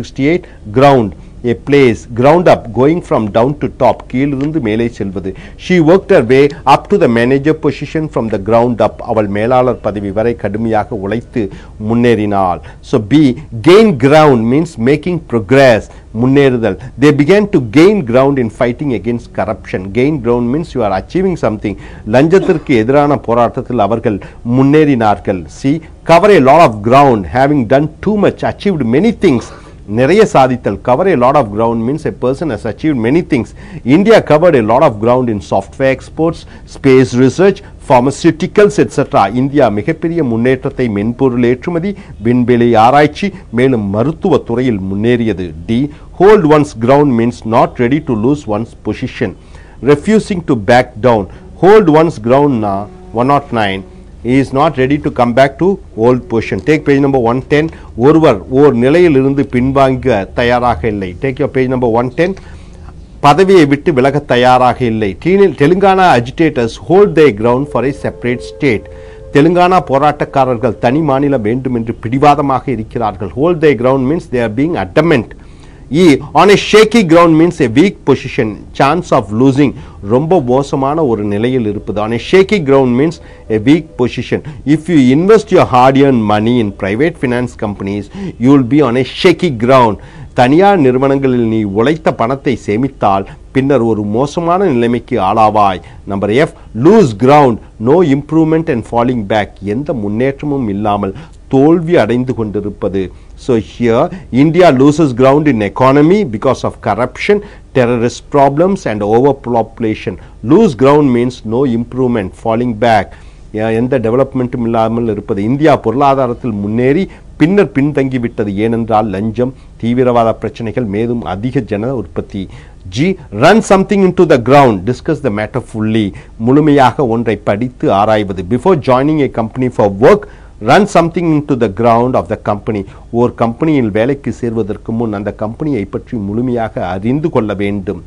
268 ground a place ground up going from down to top கீழிருந்து மேலே செல்வது she worked her way up to the manager position from the ground up அவள் மேலாளர் பதவி வரை கடுமையாக உழைத்து முன்னேறினாள் so b gain ground means making progress முன்னேறுதல் they began to gain ground in fighting against corruption gain ground means you are achieving something லஞ்சத்திற்கு எதிரான போராட்டத்தில் அவர்கள் முன்னேறினார்கள் see cover a lot of ground having done too much achieved many things நிறைய சாதித்தல் cover a lot of ground means a person has achieved many things india covered a lot of ground in software exports space research pharmaceuticals etc India மிகப்பெரிய முன்னேற்றத்தை மென்பொருள் ஏற்றுமதி விண்வெளி ஆராய்ச்சி மேலும் மருத்துவ துறையில் முன்னேறியது D hold one's ground means not ready to lose one's position refusing to back down hold one's ground na 109 he is not ready to come back to old position take page number 110 ஒருவர் ஓர் நிலையிலிருந்து பின்வாங்க தயாராக இல்லை take your page number 110 பதவியை விட்டு விலக தயாராக இல்லை டீனில் Telangana agitators hold their ground for a separate state Telangana போராட்டக்காரர்கள் தனி மாநிலம் வேண்டும் என்று பிடிவாதமாக இருக்கிறார்கள் hold their ground means they are being adamant E on a shaky ground means a weak position chance of losing ரொம்ப மோசமான ஒரு நிலையில் இருப்பது on a shaky ground means a weak position if you invest your hard earned money in private finance companies you will be on a shaky ground தனியார் நிறுவனங்களில் நீ உழைத்த பணத்தை சேமித்தால் பின்னர் ஒரு மோசமான நிலைமைக்கு ஆளாவாய் number F lose ground no improvement and falling back எந்த முன்னேற்றமும் இல்லாமல் தோல்வி அடைந்து கொண்டிருப்பது so here India loses ground in economy because of corruption terrorist problems and overpopulation lose ground means no improvement falling back ஏ- எந்த டெவலப்மெண்ட்டும் இல்லாமல் இருப்பது இந்தியா பொருளாதாரத்தில் முன்னேறி பின்னர் பின்தங்கிவிட்டது ஏனென்றால் லஞ்சம் தீவிரவாத பிரச்சனைகள் மேலும் அதிக ஜன உற்பத்தி G run something in to the ground discuss the matter fully முழுமையாக ஒன்றை படித்து ஆராய்வது before joining a company for work run something in to the ground of the company ஓர் கம்பெனியில் வேலைக்கு சேர்வதற்கு முன் அந்த கம்பெனியை பற்றி முழுமையாக அறிந்து கொள்ள வேண்டும்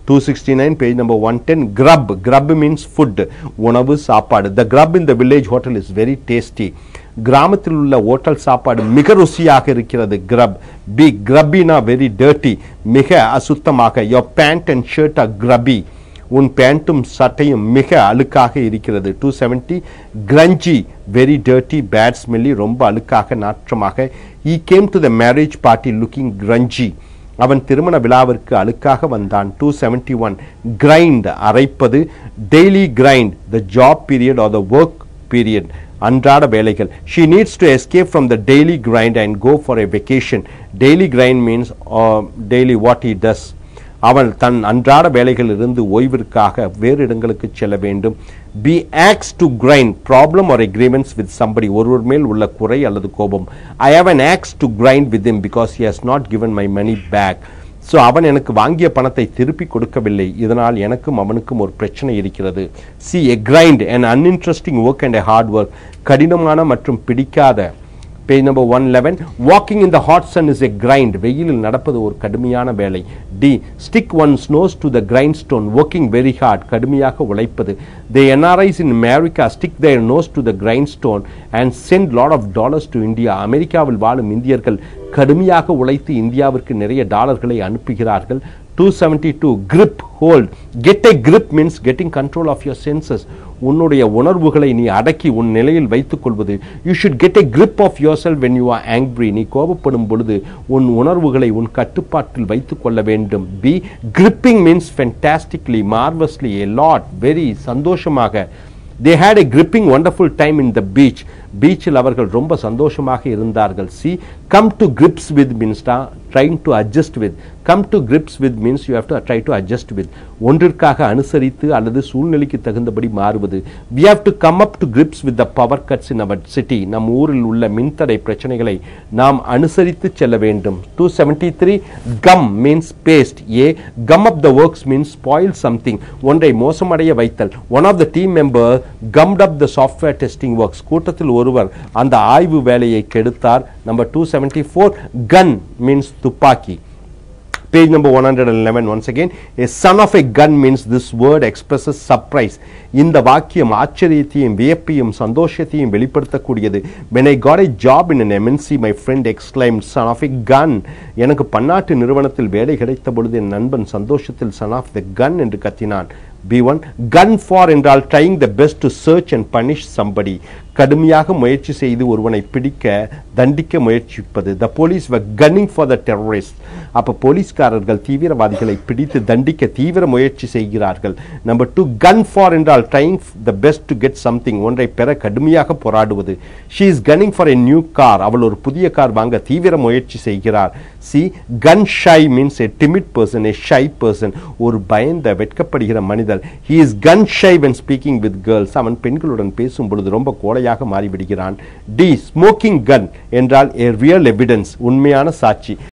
269 page number 110 grub grub means food உணவு சாப்பாடு the grub in the village hotel is very tasty கிராமத்தில் உள்ள ஓட்டல் சாப்பாடு மிக ருசியாக இருக்கிறது கிரப் பி கிரபினா வெரி டர்ட்டி மிக அசுத்தமாக your pant and shirt are grubby உன் பேண்ட்டும் சட்டையும் மிக அழுக்காக இருக்கிறது two seventy grungy very dirty bad smelly ரொம்ப அழுக்காக நாற்றமாக he came to the marriage party looking grungy அவன் திருமண விழாவிற்கு அழுக்காக வந்தான் டூ செவன்டி ஒன் கிரைண்ட் அரைப்பது daily grind the job period or the work period அன்றாட வேலைகள் she needs to escape from the daily grind and go for a vacation daily grind means daily what he does அவள் தன் அன்றாட வேலைகளிலிருந்து ஓய்விற்காக வேறு இடங்களுக்கு செல்ல வேண்டும் B axe to grind problem or agreements with somebody ஒருவர் மேல் உள்ள குறை அல்லது கோபம் I have an axe to grind with him because he has not given my money back so அவன் எனக்கு வாங்கிய பணத்தை திருப்பி கொடுக்கவில்லை இதனால் எனக்கும் அவனுக்கும் ஒரு பிரச்சனை இருக்கிறது C a grind an uninteresting work and a hard work கடினமான மற்றும் பிடிக்காத page number one eleven walking in the hot sun is a grind வெயிலில் நடப்பது ஒரு கடுமையான வேலை D stick one's nose to the grindstone working very hard கடுமையாக உழைப்பது the NRIs in America stick their nose to the grindstone and sent lot of dollars to India அமெரிக்காவில் வாழும் இந்தியர்கள் கடுமையாக உழைத்து இந்தியாவிற்கு நிறைய டாலர்களை அனுப்புகிறார்கள் two seventy two grip hold get a grip means getting control of your senses உன்னுடைய உணர்வுகளை நீ அடக்கி உன் நிலையில் வைத்துக் கொள்வது you should get a grip of yourself when you are angry நீ கோபப்படும் பொழுது உன் உணர்வுகளை உன் கட்டுப்பாட்டில் வைத்துக் கொள்ள வேண்டும் B gripping means fantastically marvellously a lot very சந்தோஷமாக they had a gripping wonderful time in the beach பீச்சில் அவர்கள் ரொம்ப சந்தோஷமாக இருந்தார்கள் C come to grips with மீன்ஸ்டா trying to adjust with come to grips with means you have to try to adjust with ஒன்றிற்காக அனுசரித்து அல்லது சூழ்நிலைக்கு தகுந்தபடி மாறுவது we have to come up to grips with the power cuts in our city நம் ஊரில் உள்ள மின்தடை பிரச்சனைகளை நாம் அனுசரித்து செல்ல வேண்டும் two seventy three gum means paste A gum up the works means spoil something ஒன்றை மோசமடைய வைத்தல் one of the team member gummed up the software testing works கூட்டத்தில் ஒருவர் அந்த ஆய்வு வேலையை கெடுத்தார் number two seventy four gun means துப்பாக்கி Page number 111 once again. A son of a gun means this word expresses surprise. இந்த வாக்கியம் ஆச்சரியத்தையும் வியப்பையும் சந்தோஷத்தையும் வெளிப்படுத்தக்கூடியது when I got a job in an MNC my friend exclaimed son of a gun எனக்கு பன்னாட்டு நிறுவனத்தில் வேலை கிடைத்த பொழுது என் நண்பன் சந்தோஷத்தில் son of the gun என்று கத்தினான் பி ஒன் கன் ஃபார் என்றால் trying the best to search and punish somebody கடுமையாக முயற்சி செய்து ஒருவனை பிடிக்க தண்டிக்க முயற்சிப்பது the police were gunning for the terrorist அப்போ போலீஸ்காரர்கள் தீவிரவாதிகளை பிடித்து தண்டிக்க தீவிர முயற்சி செய்கிறார்கள் நம்பர் டூ கன் ஃபார் என்றால் trying the best to get something ஒன்றை பெற கடுமையாக போராடுவது she is gunning for a new car அவள் ஒரு புதிய கார் வாங்க தீவிர முயற்சி செய்கிறார் C gun shy means a timid person a shy person ஒரு பயந்த வெட்கப்படுகிற மனிதர் he is gun shy when speaking with girls அவன் பெண்களுடன் பேசும் பொழுது ரொம்ப கோடையாக மாறிவிடுகிறான் டி ஸ்மோக்கிங் கன் என்றால் a ரியல் எவிடன்ஸ் உண்மையான சாட்சி